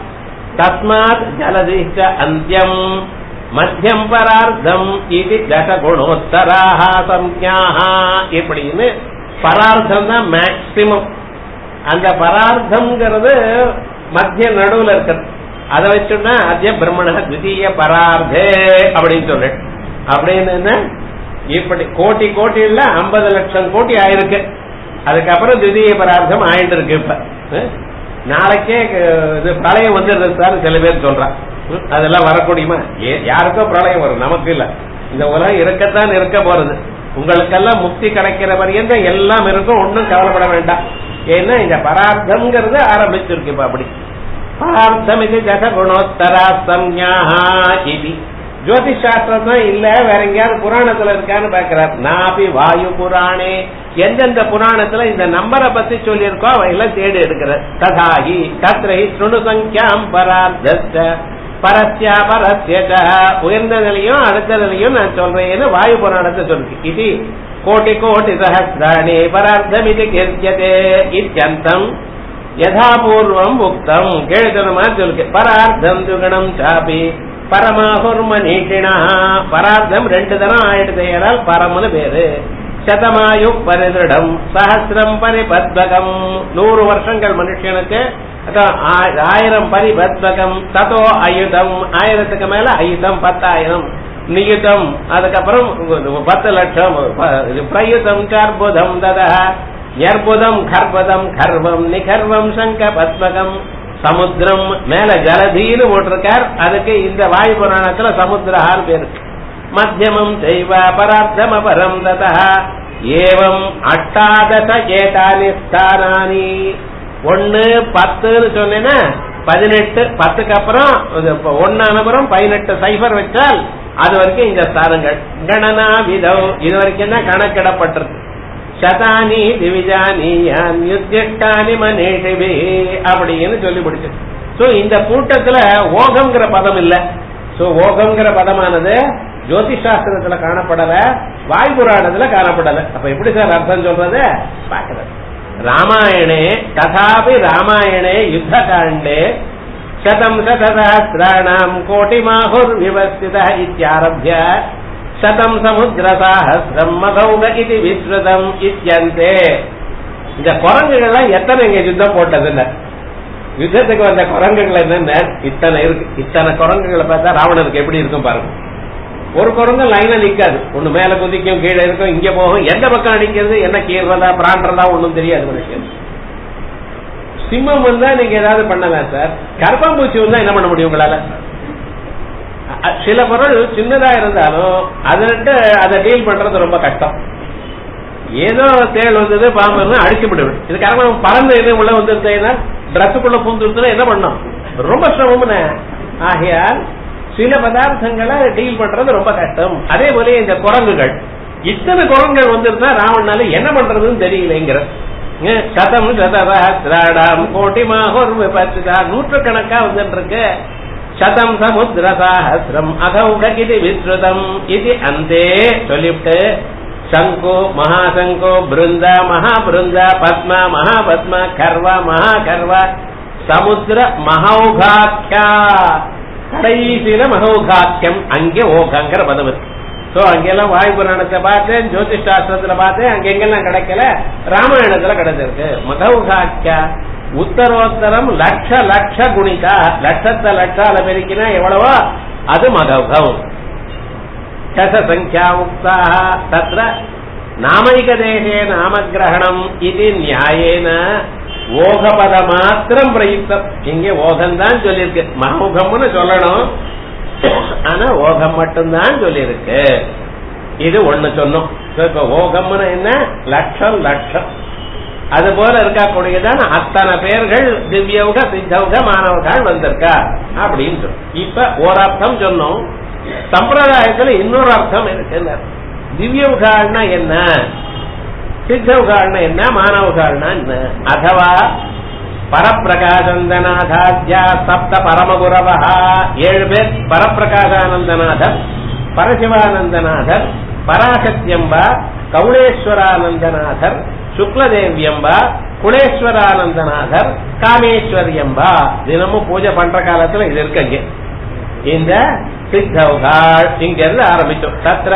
தஸ்மாத் ஜலதிச்ச அந்தியம் மத்தியம் பரார்த்தம் இது தசகுணோத்தராக சம்யாஹ இப்படின்னு பரார்த்தம் தான் மேக்சிமம் அந்த பரார்த்தம்ங்கிறது மத்திய நடுவுல இருக்கிறது அதை வச்சுன்னா அத்திய பிரம்மண தித்தீய பரார்த்தே அப்படின்னு சொல்றேன் அப்படின்னு என்ன? இப்படி கோட்டி கோட்டி இல்ல ஐம்பது லட்சம் கோட்டி ஆயிருக்கு அதுக்கப்புறம் திதீய பரார்த்தம் ஆயிட்டு இருக்கு இப்ப அஹ்? நாளைக்கே அஹ், இது பிரளயம் வந்துடுறது சார் சில பேர் சொல்றான் ம், அதெல்லாம் வரக்கூடியமா ஏ- யாருக்கோ பிரளயம் வரும் நமக்கு இல்ல இந்த உலகம் இருக்கத்தான் இருக்க போறது உங்களுக்கெல்லாம் முக்தி கிடைக்கிற பரியந்தம் எல்லாம் இருக்கும் ஒன்றும் கவலைப்பட வேண்டாம் ஏன்னா இந்த பரார்த்தம்ங்கிறது ஆரம்பிச்சிருக்கு இப்ப அப்படி பரார்த்தம் இது ஜசகுணோத்தரா சம்யாஹா இது ஜோதிஷ் சாஸ்திரம் தான் இல்ல வேற எங்கேயாவது புராணத்துல இருக்கான்னு பாக்குறார் நாபி வாயு புராணே எந்தெந்த புராணத்துல இந்த நம்பரை பத்தி சொல்லியிருக்கோ அவையெல்லாம் தேடி எடுக்கிற ததாகி தத்ரஹி சுணு சங்கியாம் பரார்த்த பரஸ்யா பரஸ்ய ச. உயர்ந்த நிலையும் அடுத்த நிலையும் நான் சொல்றேன்னு வாயு புராணத்தை சொல்லுது இது கோட்டி கோட்டி சஹசிராணி பரார்த்தம் இது கீர்த்தியதே இத்தியந்தம் யதாபூர்வம் உக்தம் கேழுதனமா சொல்லுக்கு பரார்த்தம் துகணம் சாபி பரமாகுர் மனிஷினா பரார்த்தம் ரெண்டு தரம் ஆயிடுது ஏனால் பரம்னு பேரு சதமாயு பரிதிருடம் சஹசிரம் பரிபத்வகம் நூறு வருஷங்கள் மனுஷனுக்கு அதான் ஆ- ஆயிரம் பரிபத்வகம் ததோ அயுதம் ஆயிரத்துக்கு மேல அயுதம் பத்தாயிரம் நியுதம் அதுக்கப்புறம் பத்து லட்சம் ப- இது பிரயுதம் சார்புதம் ததா யர்புதம் கர்பதம் கர்வம் நிகர்வம் சங்க பத்மகம் சமுத்திரம் மேல ஜலதீன்னு போட்டிருக்கார் அதுக்கு இந்த வாயு புராணத்துல சமுத்திரஹார் பேரு மத்தியமம் தெய்வ பரார்த்தம் அபரம் ததா ஏவம் அட்டாதச ஏதானி ஸ்தானானி ஒன்னு பத்துன்னு சொன்னேன்னா பதினெட்டு பத்துக்கு அப்புறம் இது இப்ப ஒன்னு அனுப்புறம் பதினெட்டு சைபர் வச்சால் அது வரைக்கும் இந்த ஸ்தானங்கள் கணனா விதம் இது வரைக்கும் தான் கணக்கிடப்பட்டிருக்கு சதானி திவிஜானியான் யுத்திஷ்டானி மனேஷிபி அப்படின்னு சொல்லி முடிச்சு சோ இந்த கூட்டத்துல ஓகம்ங்கிற பதம் இல்ல சோ ஓகம்ங்கிற பதமானது ஜோதிஷ் சாஸ்திரத்துல காணப்படல வாயு புராணத்துல காணப்படல அப்ப எப்படி சார் அர்த்தம் சொல்றது பாக்குறது ராமாயணே ததாபி ராமாயணே யுத்த காண்டே शतम् शतसहस्राणाम् कोटिमाहुर् विवस्थितः इत्यारभ्य शतम् समुद्रसाहस्रम् मधौग इति विश्रुतम् इत्यन्ते இந்த குரங்குகள்லாம் எத்தனை இங்க யுத்தம் போட்டதுன்னு யுத்தத்துக்கு வந்த குரங்குகள் என்னென்ன இத்தனை இருக்கு இத்தனை குரங்குகளை பார்த்தா ராவணனுக்கு எப்படி இருக்கும் பாருங்க ஒரு குரங்கு லைனா நிக்காது ஒண்ணு மேல குதிக்கும் கீழே இருக்கும் இங்க போகும் எந்த பக்கம் அடிக்கிறது என்ன கீறதா பிராண்டதா ஒண்ணும் தெரியாது மனுஷன் சிம்மம் வந்தா நீங்க ஏதாவது பண்ணலாம் சார் கர்ப்பாம்பூச்சி வந்தா என்ன பண்ண முடியும் உங்களால அ- சில பொருள் சின்னதா இருந்தாலும் அதன்ட்டு அதை டீல் பண்றது ரொம்ப கஷ்டம் ஏதோ தேள் வந்தது பாம்பு வந்து அடிச்சு விடுவேன் இது காரணம் பறந்து எது உள்ள வந்துருந்தேன்னா ட்ரெஸ்ஸுக்குள்ள பூந்துருச்சுன்னா என்ன பண்ணும் ரொம்ப சிரமம்னு ஆகையால் சில பதார்த்தங்களை டீல் பண்றது ரொம்ப கஷ்டம் அதே போல இந்த குரங்குகள் இத்தனை குரங்குகள் வந்திருந்தா ராவணனால என்ன பண்றதுன்னு தெரியலைங்கிற ஏன் சதம் சதசஹசிராடாம் கோட்டி மாகோர் விபத்துதா நூற்றுக்கணக்கா வந்துட்டு இருக்கு சதம் சமுத்திர சாஹசிரம் அகௌககிதி விஸ்ருதம் இது அந்தே சொல்லிவிட்டு சங்கு மகாசங்கு பிருந்த மகாபிருந்த பத்ம மகாபத்ம கர்வ மகாகர்வ சமுத்திர மகௌகாக்கியா கடைசியில மகௌகாக்கியம் அங்கே ஓகங்கிற பதம் இருக்கு சோ அங்கெல்லாம் வாயு புராணத்தை பார்த்தேன் ஜோதிஷ் சாஸ்திரத்துல பார்த்தேன் அங்க எங்கெல்லாம் கிடைக்கல ராமாயணத்துல கிடைச்சிருக்கு மகவுகாக்கியா உத்தரோத்தரம் லட்ச லட்ச குணிதா லட்சத்தை லட்சால பெருக்கினா எவ்வளவோ அது மகௌகம் தச சங்கியா உக்தா தத்ர நாமைகதேசே நாமகிரகணம் இது நியாயேன ஓகபத மாத்திரம் பிரயுக்தம் இங்கே ஓகம் தான் சொல்லியிருக்கு மகௌகம்னு சொல்லணும் ஆனா ஓகம் மட்டும்தான் சொல்லியிருக்கு இது ஒண்ணு சொன்னோம் இப்ப ஓகம்னு என்ன லட்சம் லட்சம் அது போல இருக்கக்கூடியதான் அத்தனை பேர்கள் திவ்யவுக சித்தவுக மாணவர்கள் வந்திருக்கா அப்படின்னு சொல்லு இப்ப ஒரு அர்த்தம் சொன்னோம் சம்பிரதாயத்துல இன்னொரு அர்த்தம் இருக்கு திவ்யவுகால்னா என்ன சித்தவுகால்னா என்ன மானவுகால்னா என்ன அதுவா பரப்பிரகாசந்தநாதாத்யா சப்த பரமகுரவா ஏழு பேர் பரப்பிரகாசானந்தநாதர் பரசிவானந்தநாதர் பராசக்தியம்பா கௌளேஸ்வரானந்தநாதர் சுக்லதேவியம்பா குணேஸ்வரானந்தநாதர் காமேஸ்வரியம்பா தினமும் பூஜை பண்ற காலத்துல இது இருக்குங்க இந்த சித்தவுகாள் இங்க இருந்து ஆரம்பிச்சோம் தத்திர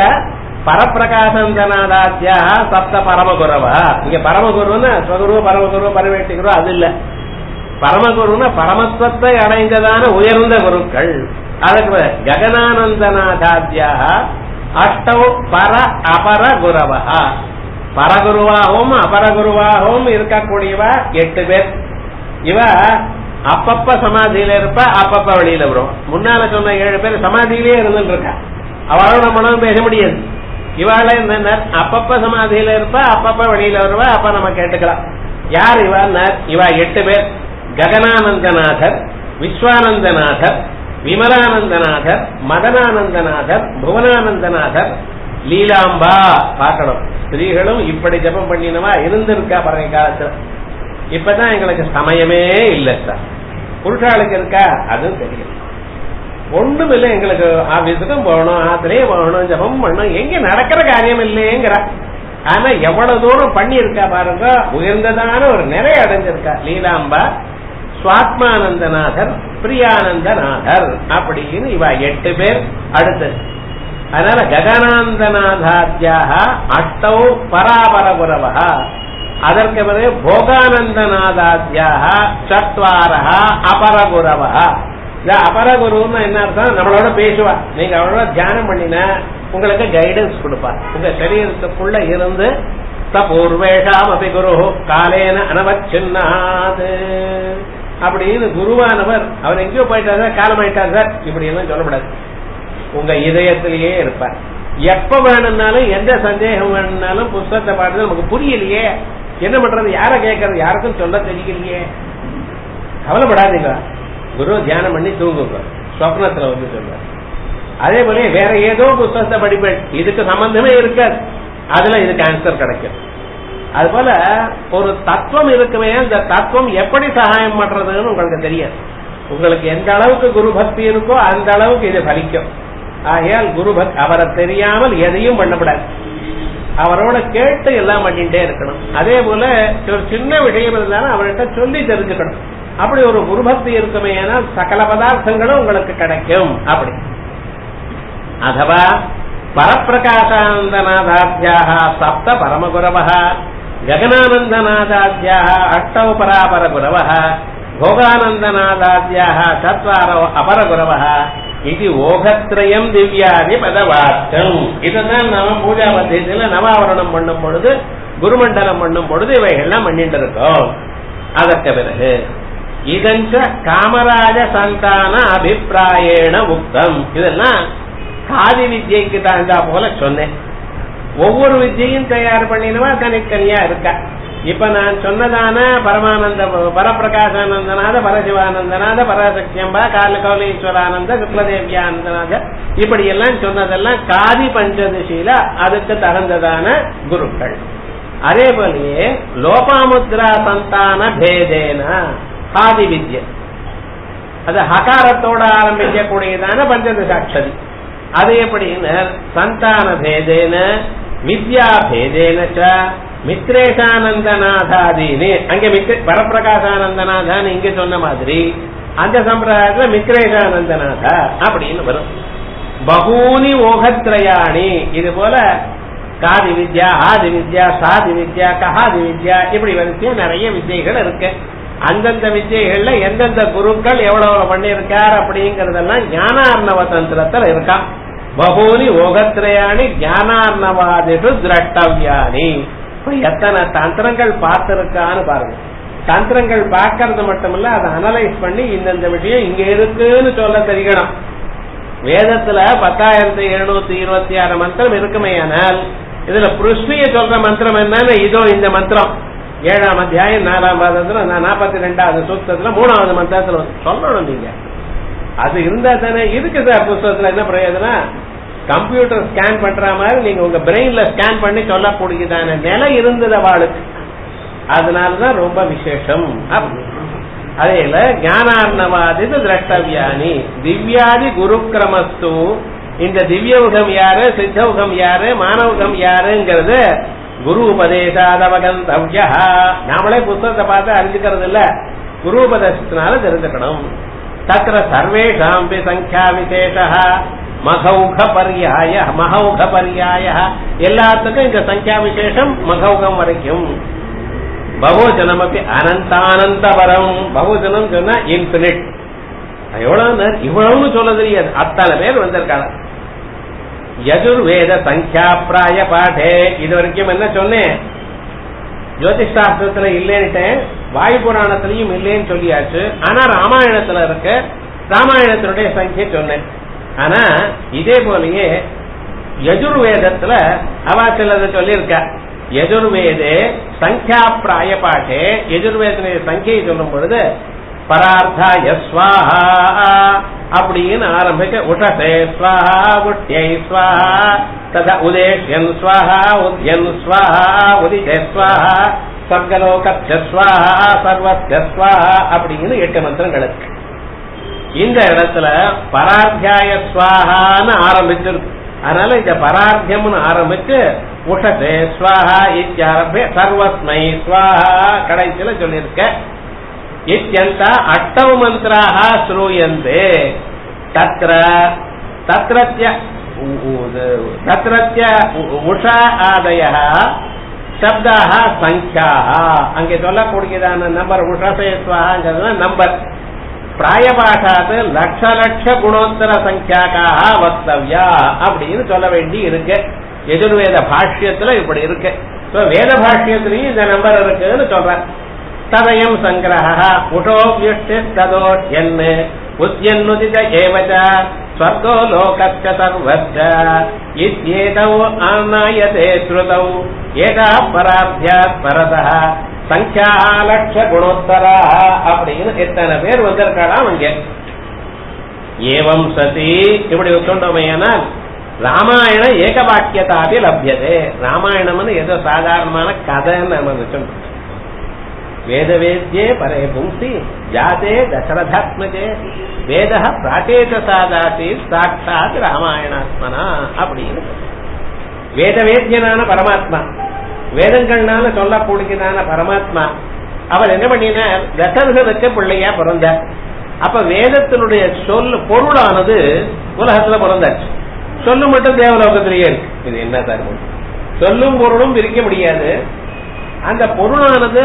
பரப்பிரகாசந்தநாதாத்தியா சப்த பரமகுரவா இங்க பரமகுருன்னு ஸ்வகுரு பரமகுரு பரவேட்டிகுரு அது இல்ல பரமகுருன்னு பரமத்துவத்தை அடைந்ததான உயர்ந்த குருக்கள் அதுக்கு ககனானந்தநாதாத்தியா அஷ்டவ் பர அபர குரவா பரகுருவாகவும் அபரகுருவாகவும் இருக்கக்கூடியவா எட்டு பேர் இவ அப்பப்ப சமாதியில இருப்ப அப்பப்ப வெளியில வரும் முன்னால சொன்ன ஏழு பேர் சமாதியிலேயே இருந்துட்டு இருக்கா அவளோட நம்மளும் பேச முடியாது இவாள என்ன அப்பப்ப சமாதியில இருப்ப அப்பப்ப வெளியில வருவா அப்ப நம்ம கேட்டுக்கலாம் யார் இவா இவா எட்டு பேர் ககனானந்தநாதர் விஸ்வானந்தநாதர் விமலானந்தநாதர் மதனானந்தநாதர் புவனானந்தநாதர் லீலாம்பா பார்க்கணும் ஸ்திரீகளும் இப்படி ஜபம் பண்ணினவா இருந்திருக்கா பழைய காலத்துல இப்பதான் எங்களுக்கு சமயமே இல்ல சார் புருஷாளுக்கு இருக்கா அதுவும் தெரியும் ஒண்ணும் இல்லை எங்களுக்கு ஆபீஸுக்கும் போகணும் ஆத்திரையும் போகணும் ஜபம் பண்ணணும் எங்க நடக்கிற காரியம் இல்லையேங்கிற ஆனா எவ்வளவு தூரம் பண்ணி இருக்கா பாருங்க உயர்ந்ததான ஒரு நிறைய அடைஞ்சிருக்கா லீலாம்பா சுவாத்மானந்தநாதர் பிரியானந்தநாதர் அப்படின்னு இவ எட்டு பேர் அடுத்து அதனால ககனாந்தநாதாத்தியாக அஷ்டௌ பராபரகுரவா அதற்கு பிறகு போகானந்தநாதாத்தியாக சத்வாரா அபரகுரவா இந்த அபரகுருன்னு என்ன அர்த்தம் நம்மளோட பேசுவா நீங்க அவளோட தியானம் பண்ணினா உங்களுக்கு கைடன்ஸ் கொடுப்பா உங்க சரீரத்துக்குள்ள இருந்து சபூர்வேஷாம் அபி குரு காலேன அனவச்சின்னாது அப்படின்னு குருவானவர் அவர் எங்கேயோ போயிட்டார் சார் காலமாயிட்டார் சார் இப்படி எல்லாம் சொல்லக்கூடாது உங்க இதயத்திலேயே இருப்பார் எப்ப வேணும்னாலும் எந்த சந்தேகம் வேணும்னாலும் புஸ்தகத்தை பாடுறது நமக்கு புரியலையே என்ன பண்றது யார கேட்கறது யாருக்கும் சொல்ல தெரியலையே கவலைப்படாதீங்க குரு தியானம் பண்ணி தூங்குங்க சொப்னத்துல வந்து சொல்ற அதே போல வேற ஏதோ புஸ்தகத்தை படிப்பேன் இதுக்கு சம்பந்தமே இருக்காது அதுல இதுக்கு ஆன்சர் கிடைக்கும் அது போல ஒரு தத்துவம் இருக்குமே அந்த தத்துவம் எப்படி சகாயம் பண்றதுன்னு உங்களுக்கு தெரியாது உங்களுக்கு எந்த அளவுக்கு குரு பக்தி இருக்கோ அந்த அளவுக்கு இது பலிக்கும் ஆகையால் குரு பக்தி அவரை தெரியாமல் எதையும் பண்ணக்கூடாது அவரோட கேட்டு எல்லாம் பண்ணிட்டே இருக்கணும் அதே போல ஒரு சின்ன விஷயம் இருந்தாலும் அவர்கிட்ட சொல்லி தெரிஞ்சுக்கணும் அப்படி ஒரு குருபக்தி இருக்குமே ஏனால் சகல பதார்த்தங்களும் உங்களுக்கு கிடைக்கும் அப்படி அதுவா பரப்பிரகாசானந்தநாதாத்தியாக சப்த பரமகுரவ ககனானந்தநாதாத்தியாக அஷ்டௌ பராபரகுரவ भोगानन्दनादाद्याः चत्वारो अपरगुरवः இது ஓகத்ரயம் திவ்யாதி பதவார்த்தம் இதுதான் நாம பூஜா பத்தியத்துல நவாவரணம் பண்ணும் பொழுது குருமண்டலம் பண்ணும் பொழுது இவைகள்லாம் பண்ணிட்டு இருக்கோம் அதற்கு பிறகு இதஞ்ச காமராஜ சந்தான அபிப்பிராயேண உக்தம் இதெல்லாம் காதி வித்யைக்கு தகுந்தா போல சொன்னேன் ஒவ்வொரு வித்தியையும் தயார் பண்ணினவா தனித்தனியா இருக்கா இப்ப நான் சொன்னதான பரமானந்த பரப்பிரகாசானந்தநாத பரசிவானந்தநாத பராசக்தியம்பா காலகௌலீஸ்வரானந்த சுக்லதேவியானந்தநாத இப்படி எல்லாம் சொன்னதெல்லாம் காதி பஞ்சதசியில அதுக்கு தகுந்ததான குருக்கள் அதே போலயே லோபாமுத்ரா சந்தான பேதேன காதி வித்யை அது ஹகாரத்தோட ஆரம்பிக்கக்கூடியதான பஞ்சதசாட்சதி அது எப்படின்னு சந்தான பேதேன வித்யா பேதேன மித்ரேஷானந்தநாதாதீனு அங்க மித்ர பரப்பிரகாசானந்தநாதான் இங்க சொன்ன மாதிரி அந்த சம்பிரதாயத்துல மித்ரேஷானந்தநாதா அப்படின்னு வரும் பகூனி ஓகத்ரயாணி இது போல காதி வித்யா ஆதி வித்யா சாதி வித்யா கஹாதி வித்யா இப்படி வரிசையா நிறைய வித்யைகள் இருக்கு அந்தந்த வித்யைகள்ல எந்தெந்த குருக்கள் எவ்வளவு பண்ணியிருக்கார் அப்படிங்கறதெல்லாம் ஞானார்ணவ தந்திரத்துல இருக்கான் பகூனி ஓகத்ரயாணி ஞானார்ணவாதிஷு திரட்டவியானி இப்ப எத்தனை தந்திரங்கள் பார்த்திருக்கான்னு பாருங்க தந்திரங்கள் பார்க்கறது மட்டுமல்ல அதை அனலைஸ் பண்ணி இந்தந்த விஷயம் இங்க இருக்குன்னு சொல்ல தெரியணும் வேதத்துல பத்தாயிரத்தி எழுநூத்தி இருபத்தி ஆறு மந்திரம் இருக்குமே ஆனால் இதுல பிருஷ்ணிய சொல்ற மந்திரம் என்னன்னு இதோ இந்த மந்திரம் ஏழாம் அத்தியாயம் நாலாம் பாதத்துல நாற்பத்தி ரெண்டாவது சூத்திரத்துல மூணாவது மந்திரத்துல சொல்லணும் நீங்க அது இருந்தா தானே இருக்கு சார் புஸ்தகத்துல என்ன பிரயோஜனம் கம்ப்யூட்டர் ஸ்கேன் பண்ற மாதிரி நீங்க உங்க பிரெயின்ல ஸ்கேன் பண்ணி சொல்லக்கூடியதான நிலை இருந்தது அவளுக்கு அதனாலதான் ரொம்ப விசேஷம் அதேல ஞானார்ணவாதி திரஷ்டவியானி திவ்யாதி குருக்கிரமஸ்து இந்த திவ்யவுகம் யாரு சித்தவுகம் யாரு மானவுகம் யாருங்கிறது குரு உபதேசாதவகந்தவ்யா நாமளே புத்தகத்தை பார்த்து அறிஞ்சுக்கிறது இல்ல குரு உபதேசத்தினால தெரிஞ்சுக்கணும் தத்திர சர்வேஷாம்பி சங்கியா விசேஷ மகௌக பரியாய மகௌக பரியாய எல்லாத்துக்கும் இந்த சங்கியா விசேஷம் மகௌகம் வரைக்கும் பகுஜனம் அப்படி அனந்தானந்தபரம் பகுஜனம் சொன்னா இன்பினிட் எவ்வளவு இவ்வளவுன்னு சொல்ல தெரியாது அத்தனை பேர் வந்திருக்காங்க யஜுர்வேத சங்கியா பிராய பாடே இது வரைக்கும் என்ன சொன்னேன் ஜோதிஷாஸ்திரத்துல இல்லேன்ட்டேன் வாயு புராணத்திலையும் இல்லேன்னு சொல்லியாச்சு ஆனா ராமாயணத்துல இருக்க ராமாயணத்தினுடைய சங்கிய சொன்னேன் ஆனா இதே போலயே யஜுர்வேதத்துல அவா சிலதை சொல்லியிருக்கா எஜுர்வேதே சங்கியா பிராய பாட்டே எஜுர்வேதனுடைய சங்கியை சொல்லும் பொழுது பரார்த்தாய ஸ்வாஹா அப்படின்னு ஆரம்பிக்க உஷசே ஸ்வாஹா உட்யை ஸ்வாஹா ததா உதேஷ்யன் ஸ்வாஹா உத்யன் ஸ்வாஹா உதிஜே ஸ்வாஹா சர்க்கலோகச்ச ஸ்வாஹா சர்வஸ்ய ஸ்வாஹா அப்படின்னு எட்டு மந்திரங்கள் இருக்கு இந்த இடத்துல பராத்தியாய ஸ்வாஹான்னு ஆரம்பிச்சிருக்கு அதனால இந்த பராத்தியம்னு ஆரம்பிச்சு உஷதே ஸ்வாஹா இத்தியாரம்பே சர்வஸ்மை ஸ்வாஹா கடைசியில சொல்லியிருக்க இத்தியந்த அட்டவ மந்திராக ஸ்ரூயந்தே தத்ர தத்ரத்ய தத்ரத்ய உஷா ஆதய சப்தாக சங்கியாக அங்கே சொல்லக்கூடியதான நம்பர் உஷசே ஸ்வாஹாங்கிறது நம்பர் பிராயபாஷாத்து லட்ச லட்ச குணோத்தர சங்கியாக்காக வக்தவ்யா அப்படின்னு சொல்ல வேண்டி இருக்கு எதிர்வேத பாஷ்யத்துல இப்படி இருக்கு வேத பாஷ்யத்திலையும் இந்த நம்பர் இருக்குன்னு சொல்ற ததயம் சங்கிரக உஷோபியுஷ்டி ததோ என்ன உத்யன்னுதித ஏவச்ச ஸ்வர்கோ லோகஸ்ய சர்வஸ்ய இத்யேதௌ ஆனாயதே ஸ்ருதௌ ஏகா பராத்தியாத் பரதः சங்கியா லட்ச குணோத்தரா அப்படின்னு எத்தனை பேர் வந்திருக்காளாம் அங்க ஏவம் சதி இப்படி சொன்னோமையானால் ராமாயண ஏக வாக்கியத்தாபி லபியதே ராமாயணம்னு ஏதோ சாதாரணமான கதைன்னு நம்ம சொல்றோம் வேதவேத்யே பரே பும்சி ஜாதே தசரதாத்மஜே வேத பிராச்சேத சாதாசி சாட்சாத் ராமாயணாத்மனா அப்படின்னு வேதவேத்யனான பரமாத்மா வேதங்கள்னால சொல்லக்கூடியதான பரமாத்மா அவர் என்ன பண்ணினார் தசரதனுக்கு பிள்ளையா பிறந்தார் அப்ப வேதத்தினுடைய சொல் பொருளானது உலகத்துல பிறந்தாச்சு சொல்லு மட்டும் தேவலோகத்திலேயே இருக்கு இது என்ன தர்மம் சொல்லும் பொருளும் பிரிக்க முடியாது அந்த பொருளானது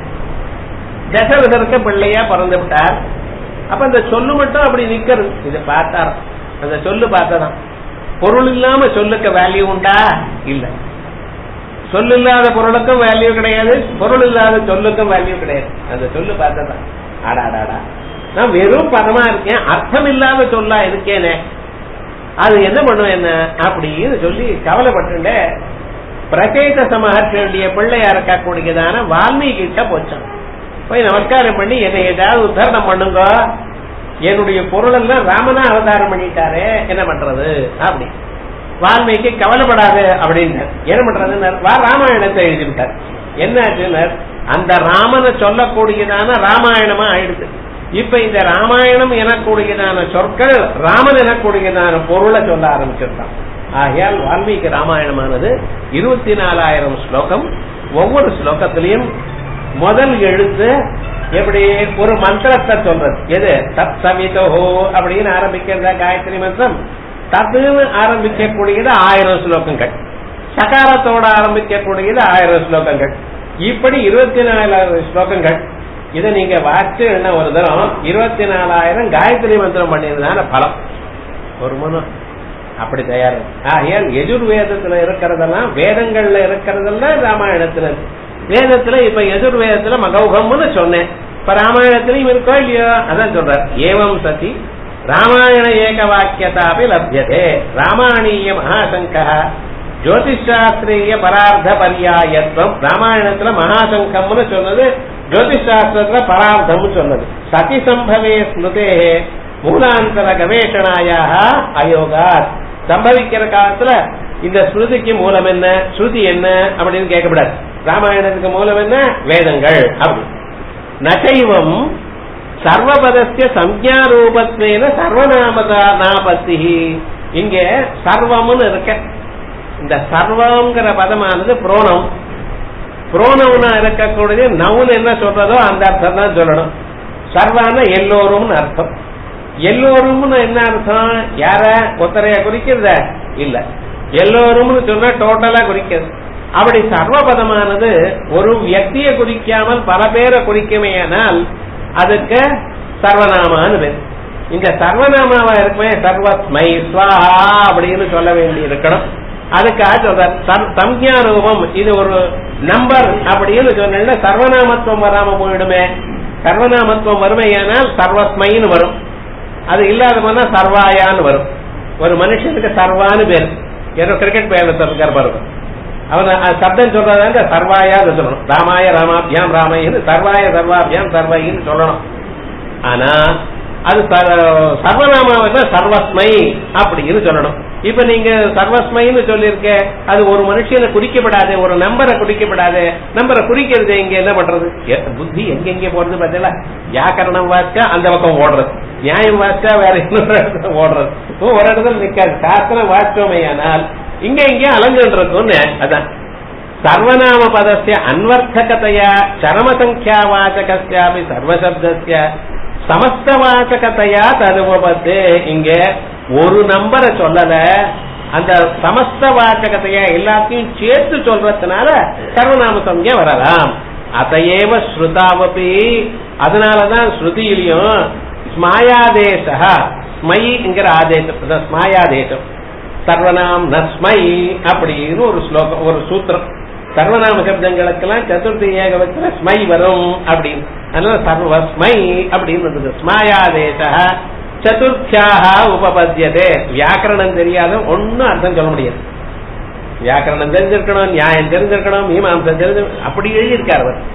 தசரதற்கு பிள்ளையா பிறந்து விட்டார் அப்ப அந்த சொல்லு மட்டும் அப்படி நிக்கிறது இது பார்த்தார் அந்த சொல்லு பார்த்ததான் பொருள் இல்லாம சொல்லுக்கு வேல்யூ உண்டா இல்ல சொல் இல்லாத பொருளுக்கும் வேல்யூ கிடையாது பொருள் இல்லாத சொல்லுக்கும் வேல்யூ கிடையாது அந்த சொல்லு பார்த்ததான் ஆடாடாடா நான் வெறும் பதமா இருக்கேன் அர்த்தம் இல்லாத சொல்லா இருக்கேனே அது என்ன பண்ணும் என்ன அப்படின்னு சொல்லி கவலைப்பட்டு பிரச்சேத மகர்ஷியுடைய பிள்ளையா இருக்கக்கூடியதான வால்மீகி கிட்ட போச்சான் போய் நமஸ்காரம் பண்ணி என்னை ஏதாவது உத்தாரணம் பண்ணுங்க என்னுடைய பொருள் எல்லாம் ராமனா அவதாரம் பண்ணிட்டாரு என்ன பண்றது அப்படி வால்மீகி கவலைப்படாது அப்படின்னு என்ன பண்றதுன்னு வா ராமாயணத்தை எழுதிவிட்டார் என்ன அந்த ராமனை சொல்லக்கூடியதான ராமாயணமா ஆயிடுது இப்ப இந்த ராமாயணம் எனக்கூடியதான சொற்கள் ராமன் எனக்கூடியதான பொருளை சொல்ல ஆரம்பிச்சிருந்தான் ஆகையால் வால்மீகி ராமாயணமானது இருபத்தி நாலாயிரம் ஸ்லோகம் ஒவ்வொரு ஸ்லோகத்திலையும் முதல் எழுத்து எப்படி ஒரு மந்திரத்தை சொல்றது எது தத் சமிதோ அப்படின்னு ஆரம்பிக்கிறதா காயத்ரி மந்திரம் தத்துன்னு ஆரம்பிக்கக்கூடியது ஆயிரம் ஸ்லோகங்கள் சகாரத்தோட ஆரம்பிக்கக்கூடியது ஆயிரம் ஸ்லோகங்கள் இப்படி இருபத்தி நாலாயிரம் ஸ்லோகங்கள் இதை நீங்க வாச்சு என்ன ஒரு தரம் இருபத்தி நாலாயிரம் காயத்ரி மந்திரம் பண்ணியதுதான பலம் ஒரு மனம் அப்படி தயார் ஆகையால் எஜுர்வேதத்துல இருக்கிறதெல்லாம் வேதங்கள்ல இருக்கிறதெல்லாம் ராமாயணத்துல இருக்கு. வேதத்துல இப்ப எஜுர்வேதத்துல மகௌகம்னு சொன்னேன் இப்ப ராமாயணத்திலையும் இருக்கோ இல்லையோ அதான் சொல்றார் ஏவம் சதி ராமாயண ஏக வாக்கியதாபி லப்யதே ராமாயணீய மகாசங்கா ஜோதிஷாஸ்திரிய பரார்த்த பரியாயத்துவம் ராமாயணத்துல மகாசங்கம்னு சொன்னது ஜோதிஷாஸ்திரத்துல பரார்த்தம்னு சொன்னது சதி சம்பவே ஸ்மிருதே மூலாந்தர கவேஷணாயாக அயோகாத் சம்பவிக்கிற காலத்துல இந்த ஸ்ருதிக்கு மூலம் என்ன ஸ்ருதி என்ன அப்படின்னு கேட்கக்கூடாது ராமாயணத்துக்கு மூலம் என்ன வேதங்கள் அப்படி நச்சைவம் சர்வபதஸ்ய சம்ஞா ரூபத்வேன சர்வநாமதா நாபத்தி இங்க சர்வம்னு இருக்க இந்த சர்வங்கிற பதமானது புரோணம் புரோணம்னா இருக்கக்கூடிய நவுன் என்ன சொல்றதோ அந்த அர்த்தம் தான் சொல்லணும் சர்வான எல்லோரும்னு அர்த்தம் எல்லோரும்னு என்ன அர்த்தம் யார ஒத்தரைய குறிக்கிறத இல்ல எல்லோரும்னு சொன்னா டோட்டலா குறிக்கிறது அப்படி சர்வபதமானது ஒரு வியக்தியை குறிக்காமல் பல பேரை குறிக்குமேயானால் அதுக்கு சர்வநாமான்னு பேர் இந்த சர்வநாமாவா இருக்குமே சர்வஸ்மை ஸ்வாஹா அப்படின்னு சொல்ல வேண்டி இருக்கணும் அதுக்காக சொல்ற சம்ஞா ரூபம் இது ஒரு நம்பர் அப்படின்னு சொன்னா சர்வநாமத்துவம் வராம போயிடுமே சர்வநாமத்துவம் வறுமையானால் சர்வஸ்மைன்னு வரும் அது இல்லாத போனா சர்வாயான்னு வரும் ஒரு மனுஷனுக்கு சர்வான்னு பேர் ஏதோ கிரிக்கெட் பேர் இருக்கார் பாருங்க அவன் அது சப்தம் சொல்றதாங்க சர்வாயா சொல்லணும் ராமாய ராமாபியாம் ராமைன்னு சர்வாய சர்வாபியாம் சர்வைன்னு சொல்லணும் ஆனா அது சர்வநாமாவை சர்வஸ்மை அப்படின்னு சொல்லணும் இப்ப நீங்க சர்வஸ்மைன்னு சொல்லியிருக்க அது ஒரு மனுஷனை குறிக்கப்படாது ஒரு நம்பரை குறிக்கப்படாது நம்பரை குறிக்கிறது இங்க என்ன பண்றது புத்தி எங்கெங்க போறது பார்த்தல வியாக்கரணம் வாசிச்சா அந்த பக்கம் ஓடுறது நியாயம் வாசிச்சா வேற இன்னொரு இடத்துல ஓடுறது ஒரு இடத்துல நிக்காது சாஸ்திரம் வாசிச்சோமே ஆனால் இங்க இங்க அலஞ்சுட்டு இருக்கும்னு அதான் சர்வநாம பதஸ்ய அன்வர்த்தகதையா சரமசங்கியா வாச்சகஸ்யாபி சர்வசப்தஸ்ய சமஸ்தவாச்சகத்தையா தருவபத்து இங்க ஒரு நம்பரை சொல்லல அந்த சமஸ்த வாச்சகத்தையா எல்லாத்தையும் சேர்த்து சொல்றதுனால சர்வநாம சம்யா வரலாம் அதையேவ ஸ்ருதாவபி அதனாலதான் ஸ்ருதியிலையும் ஸ்மாயாதேச ஸ்மைங்கிற ஆதேசம் ஸ்மாயாதேசம் சர்வநாம் நஸ்மை அப்படின்னு ஒரு ஸ்லோகம் ஒரு சூத்திரம் சர்வநாம சப்தங்களுக்கெல்லாம் சதுர்த்தி ஏகவத்துல ஸ்மை வரும் அப்படின்னு அதனால சர்வஸ்மை அப்படின்னு வந்தது ஸ்மாயாதேச சதுர்த்தியாக உபபத்தியதே வியாக்கரணம் தெரியாத ஒன்னும் அர்த்தம் சொல்ல முடியாது வியாக்கரணம் தெரிஞ்சிருக்கணும் நியாயம் தெரிஞ்சிருக்கணும் மீமாம்சம் தெரிஞ்சு அப்படி எழுதியிருக்கார் அவர்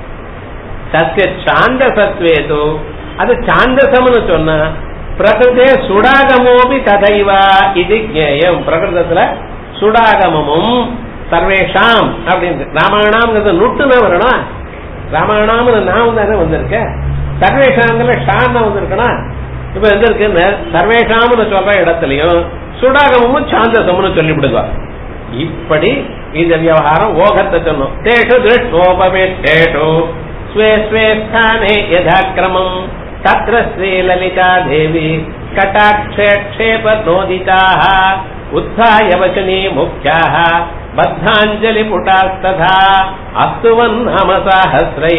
சத்திய சாந்த சத்வேது அது சாந்தசம்னு சொன்னா பிரகிருதே சுடாகமோபி ததைவா இது ஜேயம் பிரகிருதத்துல சுடாகமமும் சர்வேஷாம் அப்படின்னு ராமாயணாம்ங்கிறது நுட்டுனா வரணும் ராமாயணாம்னு நான் தானே வந்திருக்க சர்வேஷாங்கிற ஷான்னு வந்திருக்கணும் இப்ப எந்த இருக்கு சர்வேஷாம்னு சொல்ற இடத்துலயும் சுடாகமும் சாந்தசம்னு சொல்லிவிடுவா இப்படி இந்த விவகாரம் ஓகத்தை சொன்னோம் தேஷு திருஷ்டோபவேஷு ஸ்வே ஸ்வே ஸ்தானே யதாக்கிரமம் தத்ர ஸ்ரீ லலிதா தேவி கட்டாட்சேப நோதிதாக உத்தாய வச்சனே முக்கியாக பத்தாஞ்சலி புட்டாஸ்ததா அஸ்துவன் நாம சாஹசிரை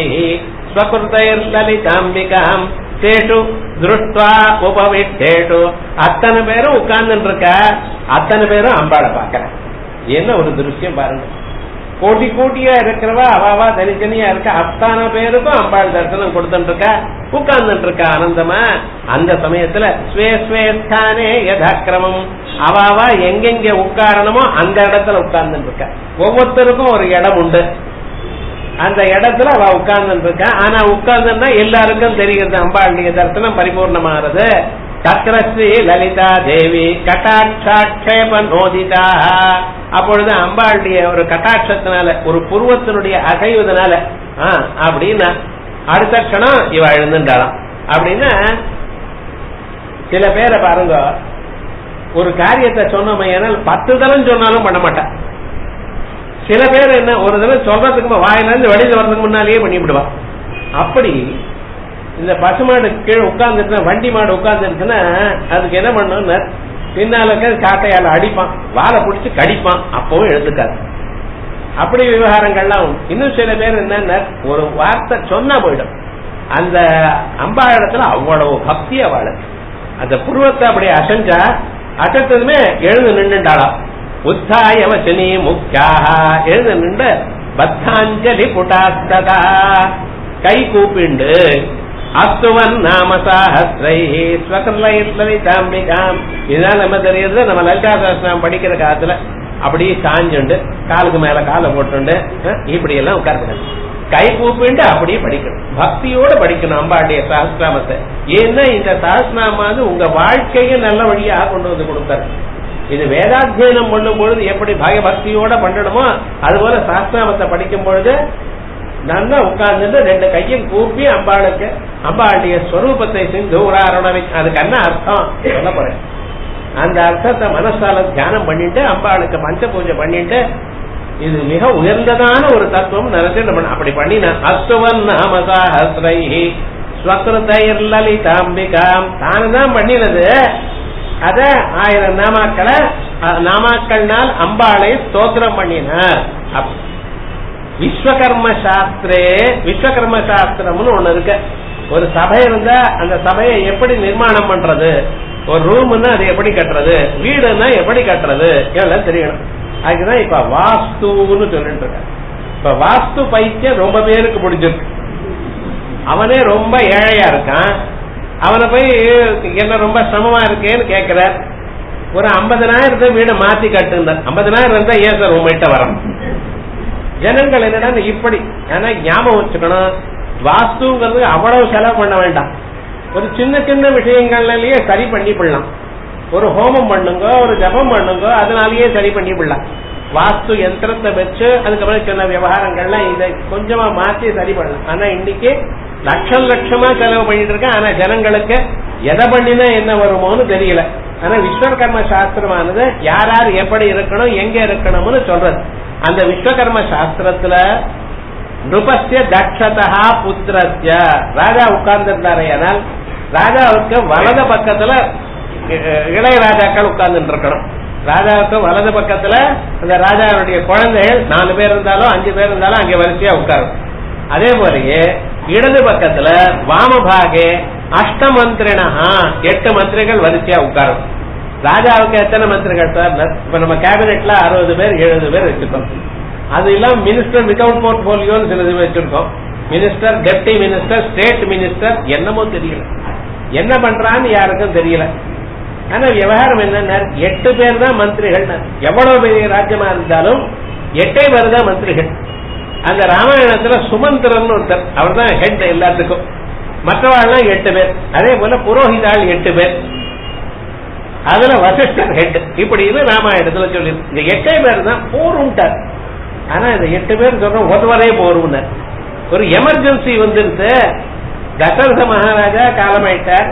ஸ்வகிருதைர்லலிதாம்பிகாம் தேஷு திருஷ்டுவா உபவிட்டேஷு அத்தனை பேரும் உட்கார்ந்து இருக்க அத்தனை பேரும் அம்பாளை பாக்குறேன் என்ன ஒரு திருஷ்யம் பாருங்க கோட்டி கோட்டியா இருக்கிறவா அவாவா தனித்தனியா இருக்க அத்தனை பேருக்கும் அம்பாள் தரிசனம் கொடுத்துட்டு இருக்கா உட்கார்ந்துட்டு இருக்கா ஆனந்தமா அந்த சமயத்துல ஸ்வே ஸ்வே ஸ்தானே யதாக்கிரமம் அவாவா எங்கெங்க உட்காரணுமோ அந்த இடத்துல உட்கார்ந்துட்டு இருக்கா ஒவ்வொருத்தருக்கும் ஒரு இடம் உண்டு அந்த இடத்துல அவ உட்கார்ந்து இருக்கா ஆனா உட்கார்ந்துன்னா எல்லாருக்கும் தெரிகிறது அம்பாளுடைய தரிசனம் பரிபூர்ணமானது சக்கரஸ்ரீ லலிதா தேவி கட்டாட்சாட்சேப நோதிதா அப்பொழுது அம்பாளுடைய ஒரு கட்டாட்சத்தினால ஒரு புருவத்தினுடைய அசைவதனால அப்படின்னா அடுத்த க்ஷணம் இவ எழுந்துட்டாராம் அப்படின்னா சில பேரை பாருங்க ஒரு காரியத்தை சொன்னோமே பத்து தரம் சொன்னாலும் பண்ண மாட்டான் சில பேர் என்ன ஒரு தடவை சொல்றதுக்கு வாயில இருந்து வெளியில வர்றதுக்கு முன்னாலேயே பண்ணிவிடுவா அப்படி இந்த பசுமாடு கீழே உட்கார்ந்துருச்சுன்னா வண்டி மாடு உட்கார்ந்துருச்சுன்னா அதுக்கு என்ன பண்ணணும் பின்னால இருக்க காட்டையால அடிப்பான் வாழை பிடிச்சு கடிப்பான் அப்பவும் எழுதுக்காது அப்படி விவகாரங்கள்லாம் உண்டு. இன்னும் சில பேர் என்னன்னா ஒரு வார்த்தை சொன்னா போயிடும் அந்த அம்பா இடத்துல அவ்வளவு பக்தி அவளுக்கு அந்த புருவத்தை அப்படி அசைஞ்சா அசைத்ததுமே எழுந்து நின்றுண்டாளாம் உத்தாய வசனி முக்கியாக எழுந்து நின்று பத்தாஞ்சலி புட்டாஸ்ததா கை கூப்பிண்டு அஸ்துவன் நாம சாஹஸ்ரை ஸ்வகர்லயித்லவிதாம்பிகாம் இதுதான் நம்ம தெரியுது நம்ம லலிதா சகஸ்ரம் படிக்கிற காலத்துல அப்படியே சாஞ்சுண்டு காலுக்கு மேல காலை போட்டுண்டு அஹ், இப்படி எல்லாம் உட்கார்ந்து கை கூப்பிண்டு அப்படியே படிக்கணும் பக்தியோட படிக்கணும் அம்பாண்டிய சஹஸ்ராமத்தை ஏன்னா இந்த சஹஸ்ராமம் வந்து உங்க வாழ்க்கையை நல்ல வழியாக கொண்டு வந்து கொடுத்தாரு இது வேதாத்தியனம் பண்ணும் பொழுது எப்படி பயபக்தியோட பண்ணணுமோ அதுபோல சாஸ்திராமத்தை படிக்கும் பொழுது நல்லா உட்கார்ந்துட்டு ரெண்டு கையும் கூப்பி அம்பாளுக்கு அம்பாளுடைய ஸ்வரூபத்தை சிந்து உராரணவை அதுக்கு என்ன அர்த்தம் சொல்ல போறேன் அந்த அர்த்தத்தை மனசால தியானம் பண்ணிட்டு அம்பாளுக்கு பஞ்ச பூஜை பண்ணிட்டு இது மிக உயர்ந்ததான ஒரு தத்துவம் நினைச்சு நம்ம அப்படி பண்ணின அஸ்துவன் நாமசாஹஸ்ரை ஸ்வக்ருதைர் லலிதாம்பிகாம் தானுதான் பண்ணினது அத ஆயிரம் நாமாக்களை அஹ், நாமாக்கள்னால் அம்பாளை ஸ்தோத்திரம் பண்ணினார் அப்ப விஸ்வகர்ம சாஸ்திரே விஸ்வகர்ம சாஸ்திரம்னு ஒண்ணு இருக்கு ஒரு சபை இருந்தா அந்த சபையை எப்படி நிர்மாணம் பண்றது ஒரு ரூம்னா அது எப்படி கட்டுறது வீடுன்னா எப்படி கட்டுறது இதெல்லாம் தெரியணும் அதுக்குதான் இப்ப வாஸ்துன்னு சொல்லிட்டு இருக்க இப்ப வாஸ்து பைத்தியம் ரொம்ப பேருக்கு பிடிச்சிருக்கு அவனே ரொம்ப ஏழையா இருக்கான் அவனை போய் என்ன ரொம்ப சிரமமா இருக்கேன்னு கேக்குற ஒரு ஐம்பதனாயிரத்தை வீடை மாத்தி கட்டுங்க ஐம்பதனாயிரம் இருந்தா ஏன் சார் உங்கள்கிட்ட வரணும் ஜனங்கள் என்னடா இப்படி ஆனா ஞாபகம் வச்சுக்கணும் வாஸ்துங்கிறது அவ்வளவு செலவு பண்ண வேண்டாம் ஒரு சின்ன சின்ன விஷயங்கள்லயே சரி பண்ணி விடலாம் ஒரு ஹோமம் பண்ணுங்க ஒரு ஜபம் பண்ணுங்க அதனாலயே சரி பண்ணி விடலாம் வாஸ்து யந்திரத்தை வச்சு அதுக்கப்புறம் சின்ன விவகாரங்கள்லாம் இதை கொஞ்சமா மாத்தி சரி பண்ணலாம் ஆனா இன்னைக்கு லட்சம் லட்சமா செலவு பண்ணிட்டு இருக்கேன் ஆனா ஜனங்களுக்கு எதை பண்ணினா என்ன வருமோன்னு தெரியல ஆனா விஸ்வகர்ம சாஸ்திரமானது யார் யார் எப்படி இருக்கணும் எங்க இருக்கணும்னு சொல்றது அந்த விஸ்வகர்ம சாஸ்திரத்துல நிருபஸ்ய தக்ஷதா புத்திரஸ்ய ராஜா உட்கார்ந்து இருந்தாரே ஆனால் ராஜாவுக்கு வலது பக்கத்துல அஹ், இளைய ராஜாக்கள் உட்கார்ந்து இருக்கணும் ராஜாவுக்கு வலது பக்கத்துல அந்த ராஜாவுடைய குழந்தைகள் நாலு பேர் இருந்தாலும் அஞ்சு பேர் இருந்தாலும் அங்க வரிசையா உட்காரும் அதே போலயே இடது பக்கத்துல வாமபாகே அஷ்டமந்திரினா எட்டு மந்திரிகள் வரிசையா உட்காரும் ராஜாவுக்கு எத்தனை மந்திரிகள் சார் இப்ப நம்ம கேபினெட்ல அறுபது பேர் எழுபது பேர் வச்சிருக்கோம் அது இல்லாம மினிஸ்டர் வித்தவுட் போர்ட்போலியோன்னு சிலது வச்சிருக்கோம் minister deputy minister state minister என்னமோ தெரியல என்ன பண்றான்னு யாருக்கும் தெரியல ஆனா விவகாரம் என்னன்னா எட்டு பேர் தான் மந்திரிகள் எவ்வளவு பெரிய ராஜ்யமா இருந்தாலும் எட்டே பேர் தான் மந்திரிகள் அந்த ராமாயணத்துல சுமந்திரன் ஒருத்தர் அவர் தான் ஹெட் எல்லாத்துக்கும் மற்றவாள்லாம் எட்டு பேர் அதே போல புரோஹிதாள் எட்டு பேர் அதுல வசிஷ்டர் ஹெட் இப்படின்னு ராமாயணத்துல சொல்லி இந்த எட்டே பேர் தான் போரும்ட்டார் ஆனா இந்த எட்டு பேர் சொல்றோம் ஒருவரே போரும்னு ஒரு எமர்ஜென்சி வந்துருச்சு தசரத மகாராஜா காலமாயிட்டார்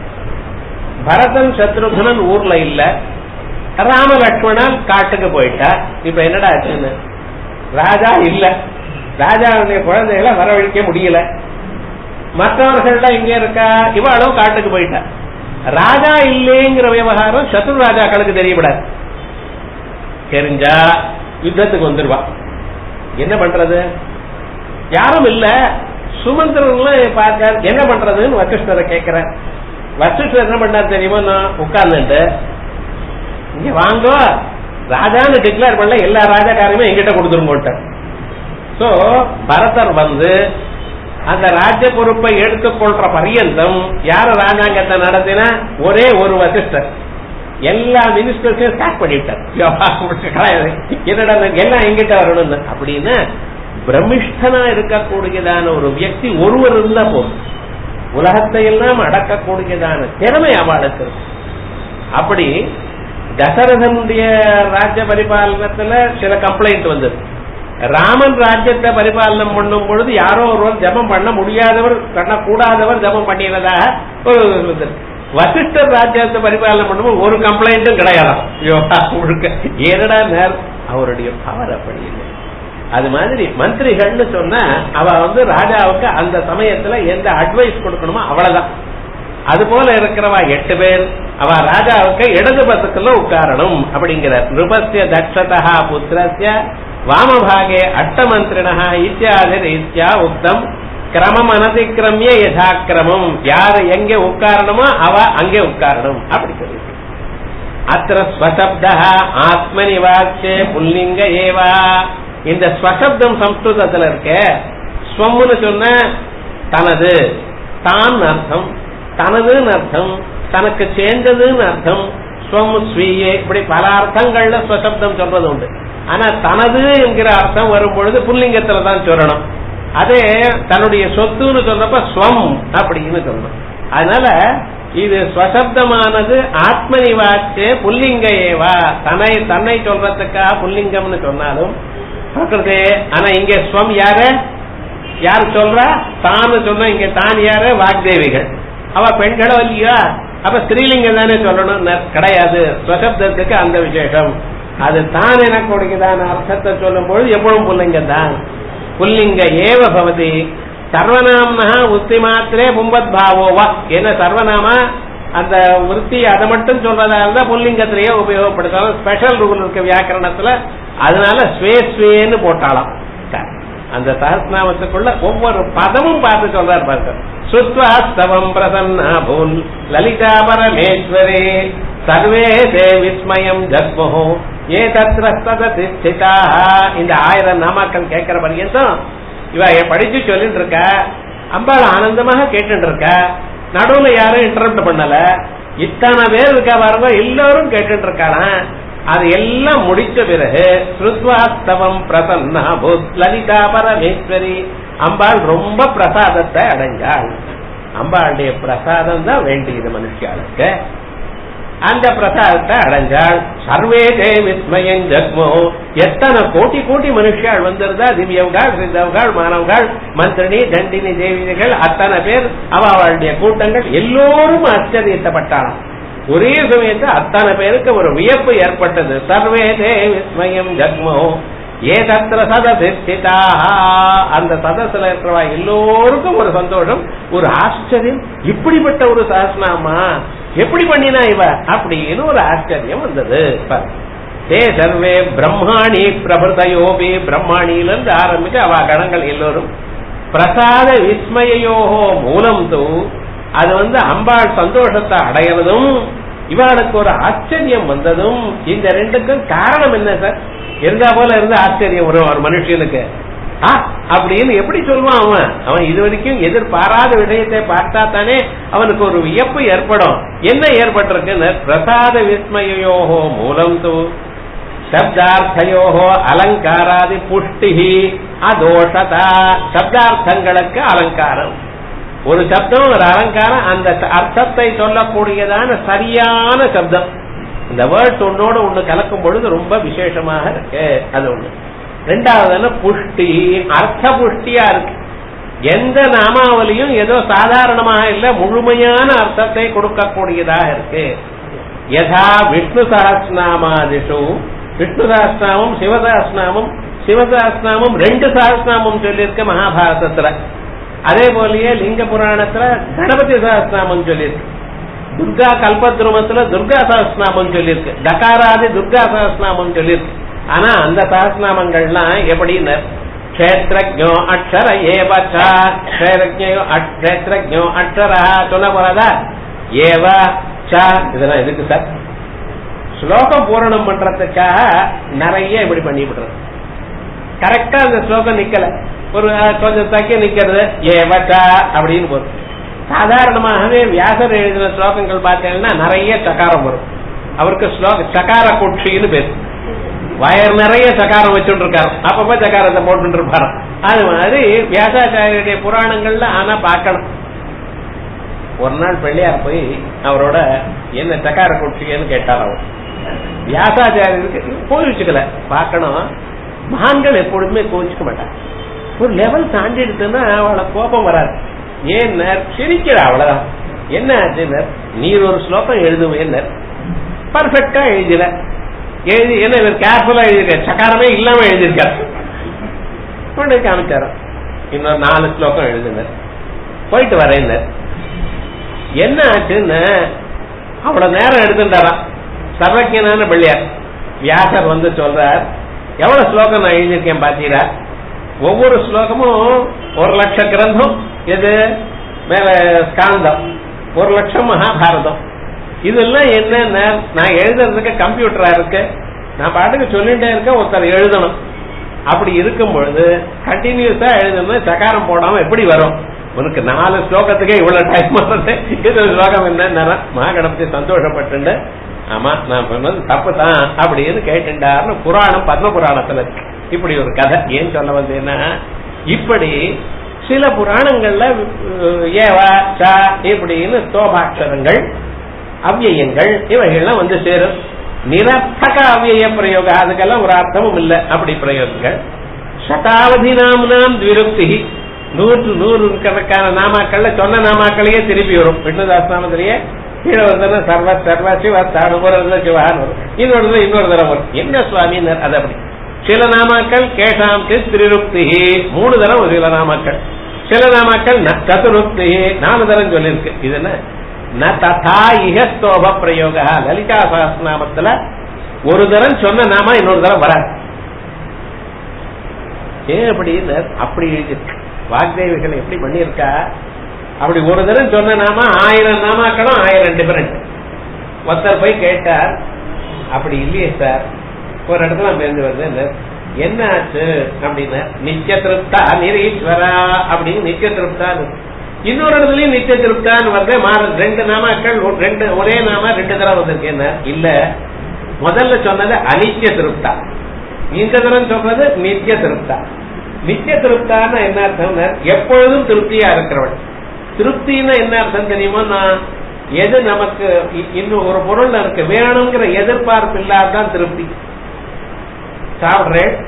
பரதன் சத்ருகனன் ஊர்ல இல்ல ராம லட்சுமணன் காட்டுக்கு போயிட்டா இப்ப என்னடா ஆச்சுன்னு ராஜா இல்ல ராஜாவுடைய குழந்தைகளை வரவழைக்க முடியல மற்றவர்கள்லாம் இங்க இருக்கா இவாளும் காட்டுக்கு போயிட்டா ராஜா இல்லைங்கிற விவகாரம் சத்ரு ராஜாக்களுக்கு தெரியப்படாது தெரிஞ்சா யுத்தத்துக்கு வந்துருவா என்ன பண்றது யாரும் இல்ல சுமந்திரன் பார்த்தார் என்ன பண்றதுன்னு வசிஷ்டரை கேட்கிறேன் வசிஷ்டர் என்ன பண்ணார் தெரியுமா நான் உட்கார்ந்துட்டு இங்க வாங்கோ ராஜான்னு டிக்ளேர் பண்ணல எல்லா ராஜாக்காரையுமே எங்கிட்ட கொடுத்துருங்கோட்டார் சோ பரதர் வந்து அந்த ராஜ்ய பொறுப்பை எடுத்துக்கொள்ற பரியந்தம் யார ராஜாங்கத்தை நடத்தினா ஒரே ஒரு வசிஷ்டர் எல்லா மினிஸ்டர்ஸையும் ஸ்டாக் பண்ணிவிட்டார் என்னடா எல்லாம் எங்கிட்ட வரணும்னு அப்படின்னு பிரமிஷ்டனா இருக்கக்கூடியதான ஒரு வியக்தி ஒருவர் இருந்தா போதும் உலகத்தை எல்லாம் அடக்கக்கூடியதான திறமை அவளுக்கு இருக்கு. அப்படி தசரதனுடைய ராஜ்ய பரிபாலனத்துல சில கம்ப்ளைண்ட் வந்தது ராமன் ராஜ்யத்தை பரிபாலனம் பண்ணும் பொழுது யாரோ ஒருவர் ஜபம் பண்ண முடியாதவர் பண்ணக்கூடாதவர் ஜபம் பண்ணினதாக ஒரு இது வந்தது. வசிஷ்டர் ராஜ்யத்தை பரிபாலனம் பண்ணும்போது ஒரு கம்ப்ளைண்ட்டும் கிடையாதாம் யோகா முழுக்க ஏனடா நேர் அவருடைய பவர் அப்படி இல்லை அது மாதிரி மந்திரிகள்னு சொன்னா அவ வந்து ராஜாவுக்கு அந்த சமயத்துல எந்த அட்வைஸ் கொடுக்கணுமோ அவ்வளவுதான் அது போல இருக்கிறவா எட்டு பேர் அவ ராஜாவுக்கு இடது பக்கத்துல உட்காரணும் அப்படிங்கிறார் நிருபஸ்ய தட்சதா புத்திரஸ்ய வாமபாகே அட்டமந்திரிணா இத்தியாதி ரீத்யா உக்தம் கிரமம் அனதிக்கிரமிய யதாக்கிரமம் யாரு எங்க உட்காரணுமோ அவ அங்கே உட்காரணும் அப்படி சொல்லி அத்திர ஸ்வசப்த ஆத்மனி வாச்சே புல்லிங்க ஏவா இந்த ஸ்வசப்தம் சம்ஸ்கிருதத்துல இருக்க ஸ்வம்னு சொன்ன தனது தான் அர்த்தம் தனதுன்னு அர்த்தம் தனக்கு சேர்ந்ததுன்னு அர்த்தம் ஸ்வம் ஸ்வீயே இப்படி பல அர்த்தங்கள்ல ஸ்வசப்தம் சொல்றது உண்டு ஆனா தனது என்கிற அர்த்தம் வரும் பொழுது புல்லிங்கத்துல தான் சொல்லணும் அதே தன்னுடைய சொத்துன்னு சொன்னப்ப ஸ்வம் அப்படின்னு சொல்லணும் அதனால இது ஸ்வசப்தமானது ஆத்மனிவாச்சே புல்லிங்க ஏவா தன்னை தன்னை சொல்றதுக்காக புல்லிங்கம்னு சொன்னாலும் பிரகிருதே ஆனா இங்க ஸ்வம் யாரு யார் சொல்றா தான்னு சொன்னா இங்க தான் யாரு வாக்தேவிகள் அவ பெண்களோ இல்லையா அப்ப ஸ்ரீலிங்கம் தானே சொல்லணும் ந- கிடையாது ஸ்வசப்தத்துக்கு அந்த விசேஷம் அது தான் எனக்கு கொடுக்குதான அர்த்தத்தை சொல்லும் பொழுது எப்பொழுதும் புல்லிங்கம் தான் புல்லிங்க ஏவ பவதி சர்வநாமனா உத்தி மாத்திரே பும்பத் பாவோவா என்ன சர்வநாம அந்த விருத்தி அதை மட்டும் சொல்றதா இருந்தா புல்லிங்கத்திலேயே உபயோகப்படுத்தலாம் ஸ்பெஷல் ரூல் இருக்கு வியாக்கரணத்துல அதனால ஸ்வே ஸ்வேன்னு போட்டாலாம் அந்த சஹஸ்நாமத்துக்குள்ள ஒவ்வொரு பதமும் பார்த்து சொல்றார் பாருங்க சுத்வாஸ்தவம் பிரசன்னா பூல் லலிதா பரமேஸ்வரே சர்வே தே விஸ்மயம் ஜக்மோ ஏ தத்ர ஸ்திதா இந்த ஆயிரம் நாமாக்கள் கேட்கிற பர்யந்தம் இவ படிச்சு சொல்லிட்டு இருக்க அம்பாள் ஆனந்தமாக கேட்டுட்டு இருக்க நடுவுல யாரும் இன்டரப்ட் பண்ணல இத்தனை பேர் இருக்கா பாருங்க எல்லாரும் கேட்டுட்டு இருக்காளாம் அது எல்லாம் முடிச்ச பிறகு ஸ்ருத்வாஸ்தவம் பிரசன்னா பூத் லலிதா பரமேஸ்வரி அம்பாள் ரொம்ப பிரசாதத்தை அடைஞ்சாள் அம்பாளுடைய பிரசாதம் தான் வேண்டியது மனுஷியாளுக்கு அந்த பிரசாதத்தை அடைஞ்சாள் சர்வே தே விஸ்மயம் ஜக்மோ எத்தனை கோட்டி கோட்டி மனுஷியாள் வந்திருந்தா திவ்யவகாள் சித்தவகாள் மானவகாள் மந்திரணி தண்டினி தேவிகள் அத்தனை பேர் அவ அவளுடைய கூட்டங்கள் எல்லோரும் ஆச்சரியத்தப்பட்டாளாம் ஒரே சமயத்து அத்தனை பேருக்கு ஒரு வியப்பு ஏற்பட்டது சர்வே தே விஸ்மயம் ஜக்மோ ஏ தத்திர சதசிதா அந்த சதசுல இருக்கிறவா எல்லோருக்கும் ஒரு சந்தோஷம் ஒரு ஆச்சரியம் இப்படிப்பட்ட ஒரு சஹஸ்நாமா எப்படி பண்ணினா இவ அப்படின்னு ஒரு ஆச்சரியம் வந்தது பாரு. தே சர்வே பிரம்மாணி பிரபுதையோபி பிரம்மாணியில இருந்து ஆரம்பிச்சு அவ கணங்கள் எல்லோரும் பிரசாத விஸ்மயோகோ மூலம் தூ அது வந்து அம்பாள் சந்தோஷத்தை அடையிறதும் இவளுக்கு ஒரு ஆச்சரியம் வந்ததும் இந்த ரெண்டுக்கும் காரணம் என்ன சார் இருந்தா போல இருந்து ஆச்சரியம் வரும் ஒரு மனுஷனுக்கு ஆ அப்படின்னு எப்படி சொல்லுவான் அவன் அவன் இது வரைக்கும் எதிர்பாராத விடயத்தை பார்த்தா தானே அவனுக்கு ஒரு வியப்பு ஏற்படும் என்ன ஏற்பட்டிருக்கு பிரசாத விஸ்மயோகோ மூலம் தூ சப்தார்த்தயோகோ அலங்காராதி புஷ்டிஹி அதோஷதா சப்தார்த்தங்களுக்கு அலங்காரம் ஒரு சப்தம் ஒரு அலங்காரம் அந்த அர்த்தத்தை சொல்லக்கூடியதான சரியான சப்தம் இந்த வேர்ட்ஸ் ஒன்னோட ஒண்ணு கலக்கும் பொழுது ரொம்ப விசேஷமாக இருக்கு அது ஒண்ணு ரெண்டாவது புஷ்டி அர்த்த புஷ்டியா இருக்கு எந்த நாமாவலியும் ஏதோ சாதாரணமாக இல்ல முழுமையான அர்த்தத்தை கொடுக்கக்கூடியதாக இருக்கு யதா விஷ்ணு சஹஸ்நாமாதிஷு விஷ்ணு சஹஸ்நாமம் சிவசஹஸ்நாமம் சிவசஹஸ்நாமம் ரெண்டு சஹஸ்நாமம் சொல்லியிருக்கு மகாபாரதத்துல அதே போலயே லிங்க புராணத்துல கணபதி சஹஸ்நாமம் சொல்லியிருக்கு துர்கா கல்பத்ருமத்துல துர்கா சஹஸ்நாமம் சொல்லியிருக்கு டகாராதி துர்கா சஹஸ்நாமம் சொல்லியிருக்கு ஆனா அந்த சஹஸ்நாமங்கள்லாம் எப்படின்னு கஷேத்ரஜோ அக்ஷர ஏவச்சா கஷேத்ரஜோ கஷேத்ரஜோ அக்ஷரா சொல்ல போறதா ஏவ சா இதெல்லாம் எதுக்கு சார் ஸ்லோகம் பூரணம் பண்றதுக்காக நிறைய இப்படி பண்ணி விடுறது கரெக்டா அந்த ஸ்லோகம் நிக்கல ஒரு அஹ், கொஞ்சம் தக்கி நிக்கிறது ஏவச்சா அப்படின்னு போதும் சாதாரணமாகவே வியாசர் எழுதின ஸ்லோகங்கள் பார்த்தீங்கன்னா நிறைய சகாரம் வரும் அவருக்கு ஸ்லோக சகார குட்சின்னு பேரு வயர் நிறைய சகாரம் வச்சுட்டு இருக்காரு அப்பப்ப சகாரத்தை போட்டு இருப்பாரு அது மாதிரி வியாசாச்சாரியருடைய புராணங்கள்ல ஆனா பார்க்கணும் ஒரு நாள் பிள்ளையார் போய் அவரோட என்ன சகார குட்சின்னு கேட்டார் அவர் வியாசாச்சாரியருக்கு கோவிச்சுக்கல பார்க்கணும் மகான்கள் எப்பொழுதுமே கோவிச்சுக்க மாட்டாங்க ஒரு லெவல் தாண்டி எடுத்துன்னா அவளை கோபம் வராது ஏன் சிரிக்கிற அவ்வளவுதான் என்ன ஆச்சுன்னு நீர் ஒரு ஸ்லோகம் எழுதுவேன் பர்ஃபெக்டா எழுதில எழுதி என்ன இவர் கேர்ஃபுல்லா எழுதியிருக்காரு சக்காரமே இல்லாம எழுதியிருக்காரு கொண்டு போய் காமிச்சாரு இன்னொரு நாலு ஸ்லோகம் எழுதுனர் போயிட்டு வரேன் என்ன ஆச்சுன்னு அவ்வளவு நேரம் எடுத்துட்டாராம் சர்வஜனான பிள்ளையார் வியாசர் வந்து சொல்றார் எவ்வளவு ஸ்லோகம் நான் எழுதியிருக்கேன் பாத்தீரா ஒவ்வொரு ஸ்லோகமும் ஒரு லட்ச கிரந்தம் எது மேல ஸ்காந்தம் ஒரு லட்சம் மகாபாரதம் இதெல்லாம் என்னன்னா நான் எழுதுறதுக்கு கம்ப்யூட்டரா இருக்கு நான் பாட்டுக்கு சொல்லிட்டே இருக்கேன் ஒருத்தர் எழுதணும் அப்படி இருக்கும் பொழுது கண்டினியூஸா எழுதணும் சகாரம் போடாம எப்படி வரும் உனக்கு நாலு ஸ்லோகத்துக்கே இவ்வளவு டைம் வருது இது ஸ்லோகம் என்ன மகாகணபதி சந்தோஷப்பட்டு ஆமா நான் சொன்னது தப்பு தான் அப்படின்னு கேட்டுட்டாருன்னு புராணம் பத்ம புராணத்துல இருக்கு இப்படி ஒரு கதை ஏன் சொல்ல வந்தேன்னா இப்படி சில புராணங்கள்ல அஹ், ஏவா சா இப்படின்னு ஸ்தோபாட்சரங்கள் அவ்யயங்கள் இவைகள்லாம் வந்து சேரும் நிரர்த்தக அவ்யய பிரயோகம் அதுக்கெல்லாம் ஒரு அர்த்தமும் இல்ல அப்படி பிரயோகங்கள் சதாவதி நாம்னாம் விருப்தி நூற்று நூறு கணக்கான நாமாக்கள்ல சொன்ன நாமாக்களையே திருப்பி வரும் விஷ்ணுதாஸ் நாமத்திலேயே கீழே வந்தா சர்வ சர்வ சிவ தாடுபுறது சிவான்னு வரும் இன்னொரு தடவை இன்னொரு தடவை வரும் என்ன சுவாமின்னு அது அப்படி சில நாமாக்கள் கேஷாம் திருப்தி மூணு தரம் ஒரு சில நாமாக்கள் சில நாமாக்கள் ந சதுருப்தி நாலு தரம் சொல்லியிருக்கு இது என்ன ந ததா இகஸ்தோப பிரயோக லலிதா சஹஸ்ரநாமத்துல ஒரு தரம் சொன்ன நாமா இன்னொரு தரம் வராது ஏன் அப்படின்னு அப்படி எழுதியிருக்கு வாக்தேவிகள் எப்படி பண்ணியிருக்கா அப்படி ஒரு தரம் சொன்ன நாம ஆயிரம் நாமாக்களும் ஆயிரம் டிஃபரெண்ட் ஒருத்தர் போய் கேட்டார் அப்படி இல்லையே சார் ஒரு இடத்துல பேருந்து வருது என்ன ஆச்சு அப்படின்னு நித்திய திருப்தா நிரீஸ்வரா அப்படின்னு நித்திய திருப்தா இன்னொரு இடத்துலயும் நித்திய திருப்தான்னு வந்து மாற ரெண்டு நாமாக்கள் ஒரு- ரெண்டு ஒரே நாம ரெண்டு தடவை வந்திருக்கேன் இல்ல முதல்ல சொன்னது அனித்திய திருப்தா இந்த தரம் சொல்றது நித்திய திருப்தா நித்திய திருப்தான்னு என்ன அர்த்தம் எப்பொழுதும் திருப்தியா இருக்கிறவள் திருப்தின்னா என்ன அர்த்தம் தெரியுமா நான் எது நமக்கு இ- இன்னும் ஒரு பொருள்ல இருக்கு வேணுங்கிற எதிர்பார்ப்பு இல்லாதான் திருப்தி சாப்பிடுறேன்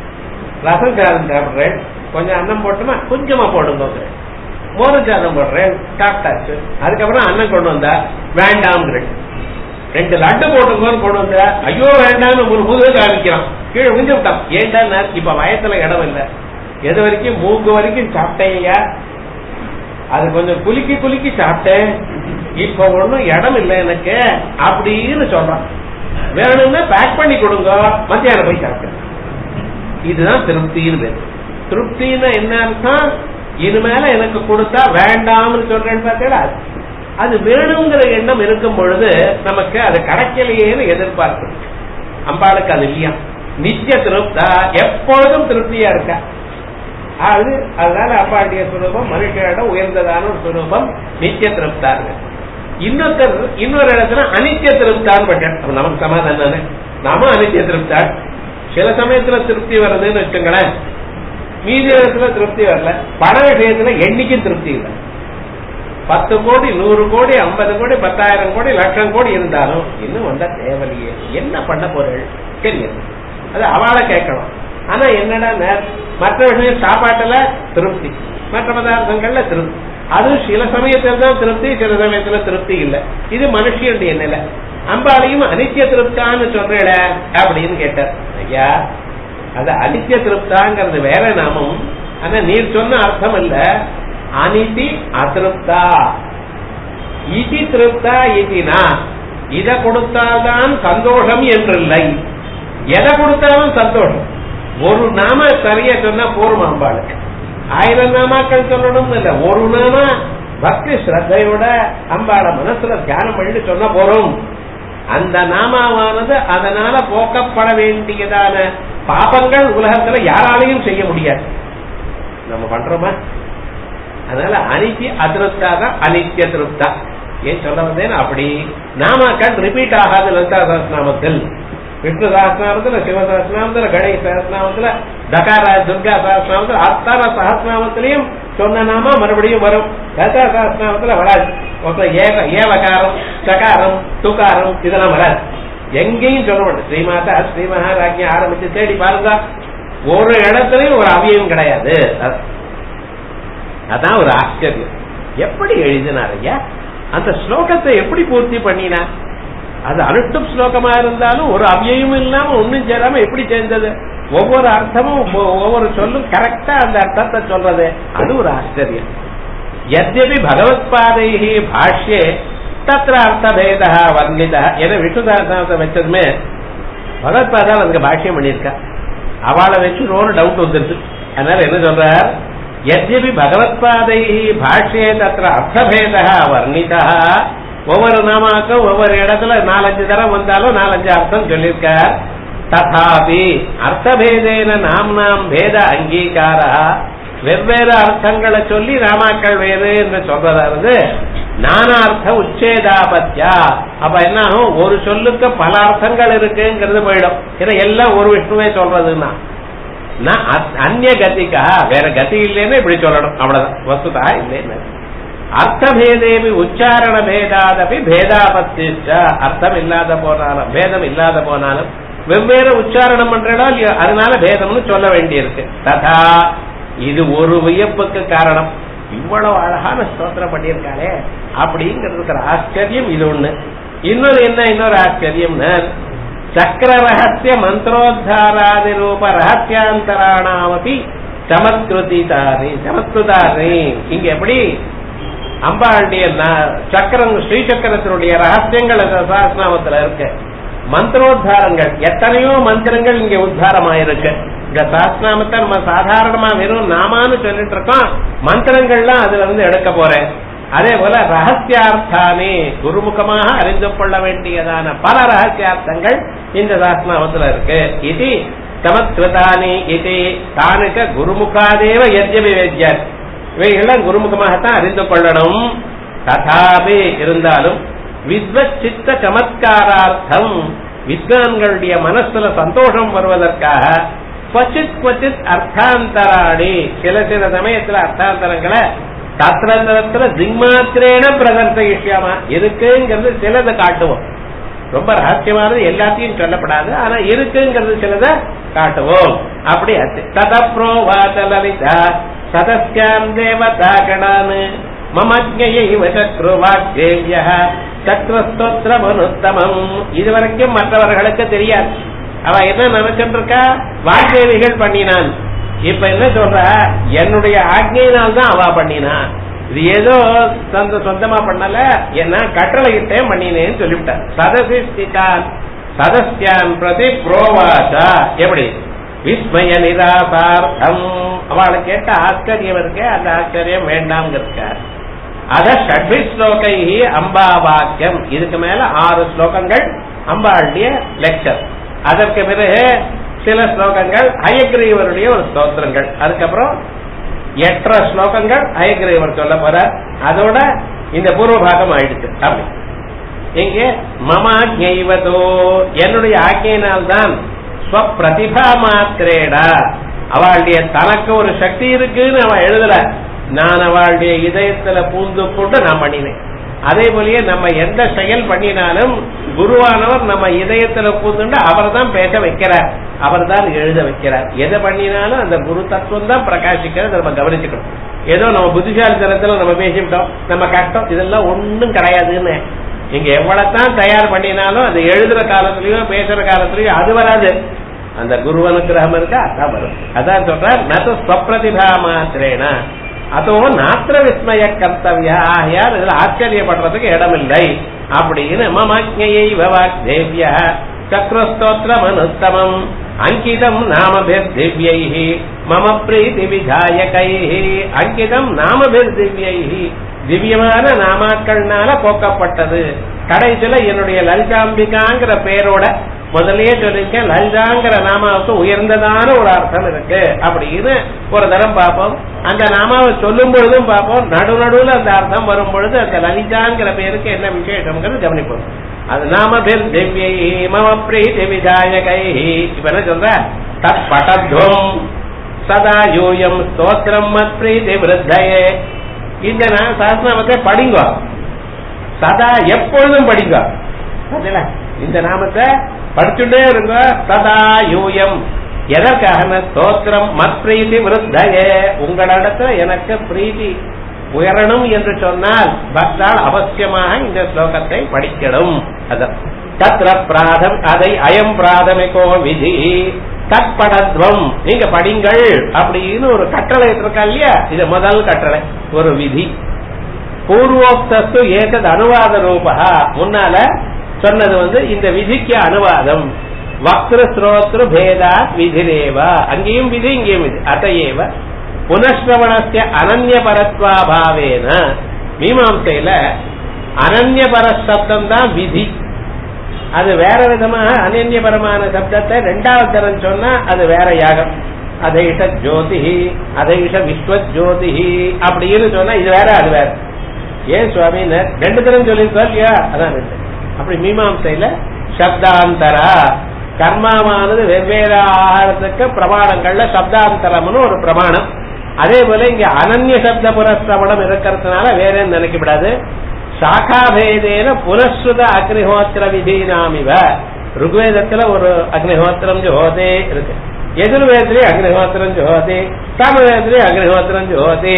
ரசம் சாதம் சாப்பிடுறேன் கொஞ்சம் அன்னம் போட்டுமா கொஞ்சமா போடுங்க மோர சாதம் போடுறேன் சாப்பிட்டாச்சு அதுக்கப்புறம் அன்னம் கொண்டு வந்தா வேண்டாம்ங்கிறேன் ரெண்டு லட்டு போட்டுங்கன்னு கொண்டு வந்தா ஐயோ வேண்டாம்னு ஒரு முதுகு காமிக்கிறான் கீழே விழுந்து விட்டான் ஏன்டா இப்ப வயத்துல இடம் இல்ல எது வரைக்கும் மூக்கு வரைக்கும் சாப்பிட்டேயா அது கொஞ்சம் குலுக்கி குலுக்கி சாப்பிட்டேன் இப்ப ஒண்ணும் இடம் இல்லை எனக்கு அப்படின்னு சொல்றான் வேணும்னா பேக் பண்ணி கொடுங்க மத்தியானம் போய் சாப்பிட்டேன் இதுதான் திருப்தின்னு பேரு திருப்தின்னா என்ன அர்த்தம் இனிமேல எனக்கு கொடுத்தா வேண்டாம்னு சொல்றேன்னு பார்த்தீங்களா அது வேணுங்கிற எண்ணம் இருக்கும் பொழுது நமக்கு அது கிடைக்கலையேன்னு எதிர்பார்ப்பு அம்பாளுக்கு அது இல்லையா நித்திய திருப்தா எப்பொழுதும் திருப்தியா இருக்கா அது அதனால அம்பாளுடைய சுரூபம் மனுஷனிடம் உயர்ந்ததான ஒரு சுரூபம் நித்திய திருப்தா இருக்கு இன்னொருத்தர் இன்னொரு இடத்துல அனித்திய திருப்தான் பட்டேன் அப்ப நமக்கு சமாதானம் தானே நாம அனித்திய திருப்தான் சில சமயத்துல திருப்தி வருதுன்னு வச்சுங்களேன் மீதி இடத்துல திருப்தி வரல பண விஷயத்துல என்னைக்கும் திருப்தி இல்லை பத்து கோடி நூறு கோடி ஐம்பது கோடி பத்தாயிரம் கோடி லட்சம் கோடி இருந்தாலும் இன்னும் வந்தா தேவையில்லையே என்ன பண்ண போறேன் தெரியும் அது அவளை கேட்கணும் ஆனா என்னடா நே- மற்ற விஷயம் சாப்பாட்டுல திருப்தி மற்ற பதார்த்தங்கள்ல திருப்தி அதுவும் சில சமயத்துல தான் திருப்தி சில சமயத்துல திருப்தி இல்ல இது மனுஷனுடைய நிலை அம்பாலையும் அனித்திய திருப்தான்னு சொல்றேட அப்படின்னு கேட்டார் ஐயா அது அனித்திய திருப்தாங்கிறது வேற நாமம் ஆனா நீர் சொன்ன அர்த்தம் இல்ல அனிதி அதிருப்தா இதி திருப்தா இதினா இத கொடுத்தால்தான் சந்தோஷம் என்றில்லை எதை கொடுத்தாலும் சந்தோஷம் ஒரு நாம சரியா சொன்னா போரும் அம்பாளுக்கு ஆயிரம் நாமாக்கள் சொல்லணும் இல்ல ஒரு நாம பக்தி ஸ்ரத்தையோட அம்பாள மனசுல தியானம் பண்ணிட்டு சொன்னா போறோம் அந்த நாமாவானது அதனால போக்கப்பட வேண்டியதான பாபங்கள் உலகத்துல யாராலையும் செய்ய முடியாது நம்ம பண்றோமா அதனால அனித்திய அதிருப்தா தான் அனித்திய திருப்தா ஏன் சொல்ல வந்தேன் அப்படி நாமாக்கள் ரிப்பீட் ஆகாது லலிதா சஹஸ்நாமத்தில் விஷ்ணு சஹஸ்நாமத்துல சிவ சஹஸ்நாமத்துல கணேஷ் சஹஸ்நாமத்துல தகாரா துர்கா சஹஸ்நாமத்துல அத்தனை சஹஸ்நாமத்திலையும் சொன்ன நாம மறுபடியும் வரும் லலிதா சஹஸ்நாமத்துல வராது மொத்தம் ஏக ஏவகாரம் சகாரம் துகாரம் இதெல்லாம் வராது எங்கேயும் சொல்ல மாட்டேன் ஸ்ரீமாதா ஸ்ரீ மகாராஜ்யம் ஆரம்பிச்சு தேடி பாருங்க ஒரு இடத்துலயும் ஒரு அவியம் கிடையாது அது- அதான் ஒரு ஆச்சரியம் எப்படி எழுதினார் ஐயா அந்த ஸ்லோகத்தை எப்படி பூர்த்தி பண்ணினா அது அனுஷ்டும் ஸ்லோகமா இருந்தாலும் ஒரு அவ்யயம் இல்லாம ஒண்ணும் சேராம எப்படி சேர்ந்தது ஒவ்வொரு அர்த்தமும் ஒ- ஒவ்வொரு சொல்லும் கரெக்டா அந்த அர்த்தத்தை சொல்றது அது ஒரு ஆச்சரியம் यद्यपि भगवत्पादैः भाष्ये तत्र अर्थभेदः वर्णितः என விஷ்ணு சகஸ்ரநாமத்தை வச்சதுமே பகவத்பாதா அதுக்கு பாஷ்யம் பண்ணியிருக்கா அவளை வச்சு ஒரு டவுட் வந்துருச்சு அதனால என்ன சொல்றார் எத்யபி பகவத்பாதை பாஷ்யே தத்திர அர்த்தபேதா வர்ணிதா ஒவ்வொரு நாமாக்கும் ஒவ்வொரு இடத்துல நாலஞ்சு தரம் வந்தாலும் நாலஞ்சு அர்த்தம் சொல்லியிருக்கார் ததாபி அர்த்தபேதேன நாம் நாம் பேத அங்கீகாரா வெவ்வேறு அர்த்தங்களை சொல்லி நாமாக்கள் வேறு என்று சொல்றதாவது நானார்த்த உச்சேதாபத்யா அப்ப என்ன ஆகும் ஒரு சொல்லுக்கு பல அர்த்தங்கள் இருக்குங்கிறது போயிடும் ஏன்னா எல்லாம் ஒரு விஷ்ணுவே சொல்றதுன்னா நான் அத்- அந்நிய கதிக்கா வேற கதி இல்லைன்னு இப்படி சொல்லணும் அவ்வளவுதான் வஸ்துதா இல்லைன்னு அர்த்தபேதேபி உச்சாரண பேதாதபி பேதாபத்திஷ்ட அர்த்தம் இல்லாத போனாலும் பேதம் இல்லாத போனாலும் வெவ்வேறு உச்சாரணம் பண்றடா இல்லையோ அதனால பேதம்னு சொல்ல வேண்டியிருக்கு ததா இது ஒரு வியப்புக்கு காரணம் இவ்வளவு அழகான ஸ்தோத்திரம் பண்ணியிருக்காளே அப்படிங்கிறதுக்கு ஒரு ஆச்சரியம் இது ஒண்ணு இன்னொரு என்ன இன்னொரு ஆச்சரியம்னு சக்கர ரகசிய மந்திரோத்தாராதி ரூப ரகசியாந்தராணாமபி சமத்கிருதிதாரி சமத்கிருதாரி இங்க எப்படி அம்பாளுடைய ந- சக்கரம் ஸ்ரீ சக்கரத்தினுடைய ரகசியங்கள் அந்த சாஸ்திரநாமத்துல இருக்கு மந்திரோத்தாரங்கள் எத்தனையோ மந்திரங்கள் இங்க உத்தாரமாயிருக்கு இந்த சாஸ்திரநாமத்தை நம்ம சாதாரணமா வெறும் நாமான்னு சொல்லிட்டு இருக்கோம் மந்திரங்கள்லாம் அதுல இருந்து எடுக்க போறேன் அதே போல ரகசியார்த்தானே குருமுகமாக அறிந்து கொள்ள வேண்டியதான பல ரகசியார்த்தங்கள் இந்த சாஸ்திரநாமத்துல இருக்கு இது சமத்கிருதானி இது தானுக்க குருமுகாதேவ யஜ்யபி வேத்யர் இவைகள்லாம் குருமுகமாகத்தான் அறிந்து கொள்ளணும் ததாபி இருந்தாலும் வித்வத் சித்த சமத்காரார்த்தம் வித்வான்களுடைய மனசுல சந்தோஷம் வருவதற்காக கொச்சித் கொச்சித் அர்த்தாந்தராணி சில சில சமயத்துல அர்த்தாந்தரங்களை சாஸ்திராந்தரத்துல திங்மாத்திரேன பிரதர்சயிஷ்யாமா இருக்குங்கிறது சிலதை காட்டுவோம் ரொம்ப ரகசியமானது எல்லாத்தையும் சொல்லப்படாது ஆனா இருக்குங்கிறது சிலத காட்டுவோம் அப்படி ஆச்சு ததப்ரோவாத லலிதா சதஸ்யாம் தேவதா கடான் மமஜைவ சக்ருவாக்யேய சக்ரஸ்தோத்திரமனுத்தமம் இதுவரைக்கும் மற்றவர்களுக்கு தெரியாது அவ என்ன நினைச்சிட்டு இருக்கா வாக்தேவிகள் பண்ணினான் இப்ப என்ன சொல்ற என்னுடைய ஆக்ஞையினால் தான் அவ பண்ணினா இது ஏதோ சொந்த சொந்தமா பண்ணல என்ன கட்டளையிட்டே பண்ணினேன்னு சொல்லிவிட்டார் சதசிஷ்டிகான் சதஸ்யான் பிரதி புரோவாசா எப்படி விஸ்மய நிராசார்த்தம் அவளை கேட்ட ஆச்சரியம் இருக்கே அந்த ஆச்சரியம் வேண்டாம்ங்கிறார் அத ஷட்பி ஸ்லோகை அம்பா வாக்கியம் இதுக்கு மேல ஆறு ஸ்லோகங்கள் அம்பாளுடைய லெக்சர் அதற்கு பிறகு சில ஸ்லோகங்கள் ஹயக்ரீவருடைய ஒரு ஸ்தோத்திரங்கள் அதுக்கப்புறம் எட்டரை ஸ்லோகங்கள் ஹயக்ரீவர் சொல்ல போறார் அதோட இந்த பூர்வ பாகம் ஆயிடுச்சு அப்படி இங்கே மமாஜைவதோ என்னுடைய ஆக்கையினால்தான் ஸ்வப்பிரதிபா மாத்திரேடா அவளுடைய தனக்கு ஒரு சக்தி இருக்குன்னு அவன் எழுதல நான் அவளுடைய இதயத்துல பூந்து கொண்டு நான் பண்ணினேன் அதே போலயே நம்ம எந்த செயல் பண்ணினாலும் குருவானவர் நம்ம இதயத்துல பூந்துண்டு அவர் தான் பேச வைக்கிறார் அவர் தான் எழுத வைக்கிறார் எதை பண்ணினாலும் அந்த குரு தத்துவம் தான் பிரகாசிக்கிறது நம்ம கவனிச்சுக்கணும் ஏதோ நம்ம புத்திசாலித்தனத்துல நம்ம பேசிவிட்டோம் நம்ம கஷ்டம் இதெல்லாம் ஒண்ணும் கிடையாதுன்னு நீங்க எவ்வளவுதான் தயார் பண்ணினாலும் அது எழுதுற காலத்திலயோ பேசுற காலத்திலயோ அது வராது அந்த குரு அனுகிரகம் இருக்கா அதான் வரும் அதான் சொல்ற நது ஸ்வப்பிரதிபா மாத்திரேனா அதோ நாத்திர விஸ்மய கர்த்தவியா ஆகையால் இதுல ஆச்சரியப்படுறதுக்கு இடமில்லை அப்படின்னு மமாஜ்ஞையை பவாக் தேவிய சக்ரஸ்தோத்திரம் அனுத்தமம் அங்கிதம் நாமபிர் திவ்யை மம பிரீதி விதாயகை அங்கிதம் நாமபிர் திவ்யை திவ்யமான நாமாக்கள்னால போக்கப்பட்டது கடைசியில என்னுடைய லலிதாம்பிகாங்கிற பேரோட முதல்லயே சொல்லிருக்கேன் லலிதாங்கிற நாமாவுக்கு உயர்ந்ததான ஒரு அர்த்தம் இருக்கு அப்படின்னு ஒரு தரம் பார்ப்போம் அந்த நாமாவை சொல்லும் பொழுதும் பார்ப்போம் நடு நடுவுல அந்த அர்த்தம் வரும் பொழுது அந்த லலிதாங்கிற பேருக்கு என்ன விசேஷம்ங்கிறது கவனிப்போம் அது நாம பேர் திவ்யை மம பிரீதி விதாயகை இப்ப என்ன சொல்ற தத் பட்டத்வம் சதா யூயம் ஸ்தோத்திரம் மத் பிரீதி விருத்தையே இந்த நான் சாஸ்திரநாமத்தை படிங்க சதா எப்பொழுதும் படிங்க அதுல இந்த நாமத்தை படிச்சுட்டே இருங்க சதா யூயம் எதற்காக ஸ்தோத்திரம் மத் பிரீதி விருத்தையே உங்களிடத்துல எனக்கு பிரீதி உயரணும் என்று சொன்னால் பக்தால் அவசியமாக இந்த ஸ்லோகத்தை படிக்கணும் அதான் தத்ர பிராதம் அதை அயம் பிராதமிகோ விதி தற்படத்வம் நீங்க படிங்கள் அப்படின்னு ஒரு கட்டளை இருக்கா இல்லையா இது முதல் கட்டளை ஒரு விதி பூர்வோக்தஸ்து ஏதது அனுவாத ரூபா முன்னால சொன்னது வந்து இந்த விதிக்கு அனுவாதம் வக்ர ஸ்ரோத்ரு பேதாத் விதிரேவ அங்கேயும் விதி இங்கேயும் விதி அதையேவ புனஸ்ரவணஸ்ய அனன்ய பரத்வாபாவேன மீமாம்சையில அனன்ய பர சப்தம் தான் விதி அது வேற விதமாக அனன்யபரமான சப்தத்தை ரெண்டாவது தரம் சொன்னா அது வேற யாகம் அதைஷ ஜோதிஹி அதைஷ விஸ்வ ஜோதிஹி அப்படின்னு சொன்னா இது வேற அது வேற ஏன் சுவாமி ரெண்டு தரம் சொல்லியிருக்கோம் இல்லையா அதான் ரெண்டு அப்படி மீமாம்சையில சப்தாந்தரா கர்மாவானது வெவ்வேறு ஆகாரத்துக்கு பிரமாணங்கள்ல சப்தாந்தரம்னு ஒரு பிரமாணம் அதே போல இங்க அனன்ய சப்த புரஸ்ரவணம் இருக்கிறதுனால வேற நினைக்கப்படாது சாக்காபேதேன புனஸ்ருத அக்னிஹோத்திர விதீனாமிவ ருக்வேதத்துல ஒரு அக்னிஹோத்திரம் ஜோதே இருக்கு எதிர்வேதத்திலே அக்னிஹோத்திரம் ஜோதி சாமவேதத்திலே அக்னிஹோத்திரம் ஜோதி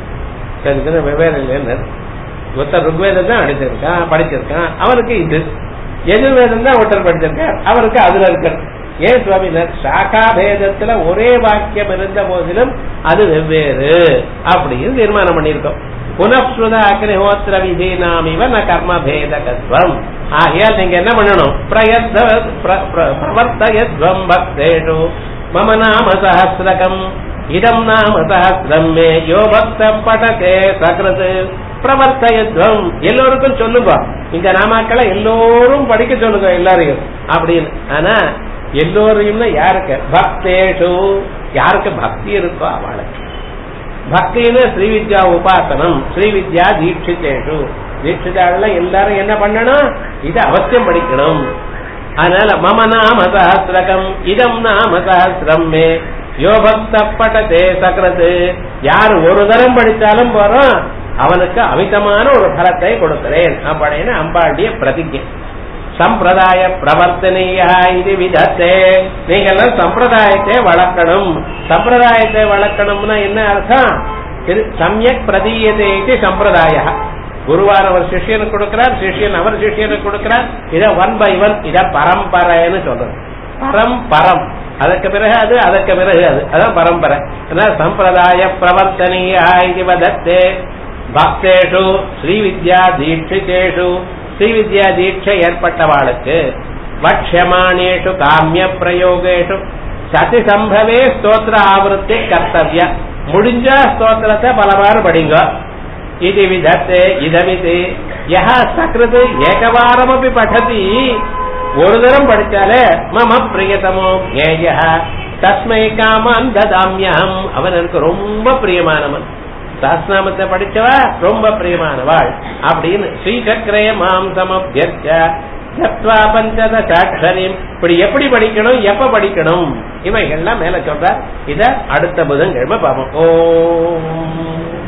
வெவ்வேறு இல்லைன்னு ஒருத்தர் ருக்வேதம் தான் அடிச்சிருக்கான் படிச்சிருக்கான் அவருக்கு இது எதிர்வேதம் தான் ஒருத்தர் படிச்சிருக்கார் அவருக்கு அதுல இருக்கு ஏன் சுவாமினர் சாக்கா பேதத்துல ஒரே வாக்கியம் இருந்த போதிலும் அது வெவ்வேறு அப்படின்னு தீர்மானம் பண்ணியிருக்கோம் புனஸ்ருத அக்னிஹோத்திர விதீனாமிவ ந கர்ம பேதகத்வம் ஆகையால் நீங்க என்ன பண்ணணும் பிரயத்த பிரவர்த்தயத்வம் பக்தேஷு மம நாம சஹசிரகம் இதம் நாம சஹசிரம் மே யோ பக்த படதே சக்ரது பிரவர்த்தயத்வம் எல்லோருக்கும் சொல்லுங்க இந்த நாமாக்களை எல்லோரும் படிக்க சொல்லுங்க எல்லாரையும் அப்படின்னு ஆனா எல்லோரையும் யாருக்கு பக்தேஷு யாருக்கு பக்தி இருக்கோ அவளுக்கு பக்தின்னு ஸ்ரீவித்யா உபாசனம் ஸ்ரீவித்யா தீட்சித்தேஷு தீட்சிதாவில் எல்லாரும் என்ன பண்ணணும் இது அவசியம் படிக்கணும் அதனால மம நாம சஹசிரகம் இதம் நாம சஹசிரம் மே யோ பக்த படதே சக்கரத்து யார் ஒரு தரம் படித்தாலும் போறோம் அவனுக்கு அமிதமான ஒரு பலத்தை கொடுக்கிறேன் அப்படின்னு அம்பாண்டிய பிரதிஜை சம்பிரதாய பிரவர்த்தனீய இது விதத்தே நீங்கெல்லாம் சம்பிரதாயத்தை வளர்க்கணும் சம்பிரதாயத்தை வளர்க்கணும்னா என்ன அர்த்தம் சமயக் பிரதீயதே இது சம்பிரதாய குருவார் அவர் சிஷியனுக்கு கொடுக்கிறார் சிஷியன் அவர் சிஷியனுக்கு கொடுக்கிறார் இத ஒன் பை ஒன் இத பரம்பரைன்னு சொல்றது பரம் பரம் அதற்கு பிறகு அது அதற்கு பிறகு அது அதான் பரம்பரை சம்பிரதாய பிரவர்த்தனீய இது வதத்தே பக்தேஷு ஸ்ரீவித்யா தீட்சிதேஷு ஸ்ரீவித்யா தீட்சை ஏற்பட்டவாளுக்கு வட்சமானேஷு காமிய பிரயோகேஷு சதி சம்பவே ஸ்தோத்திர ஆவருத்தி கர்த்தவிய முடிஞ்சா ஸ்தோத்திரத்தை பலவாறு படிங்க இது விதத்தே இதமிது யஹ சக்ருது ஏகவாரமபி படதி ஒரு தரம் படிச்சாலே மம பிரியதமோ ஜேய தஸ்மை காமான் ததாமியம் அவன் எனக்கு ரொம்ப பிரியமானவன் சாஸ்நாமத்தை படிச்சவா ரொம்ப பிரியமானவாள் அப்படின்னு ஸ்ரீசக்கரே மாம் சமபியர்த்தா பஞ்சதசாட்சரியம் இப்படி எப்படி படிக்கணும் எப்ப படிக்கணும் இவைகள்லாம் மேல சொல்ற இத அடுத்த புதன்கிழமை பார்ப்போம் ஓம்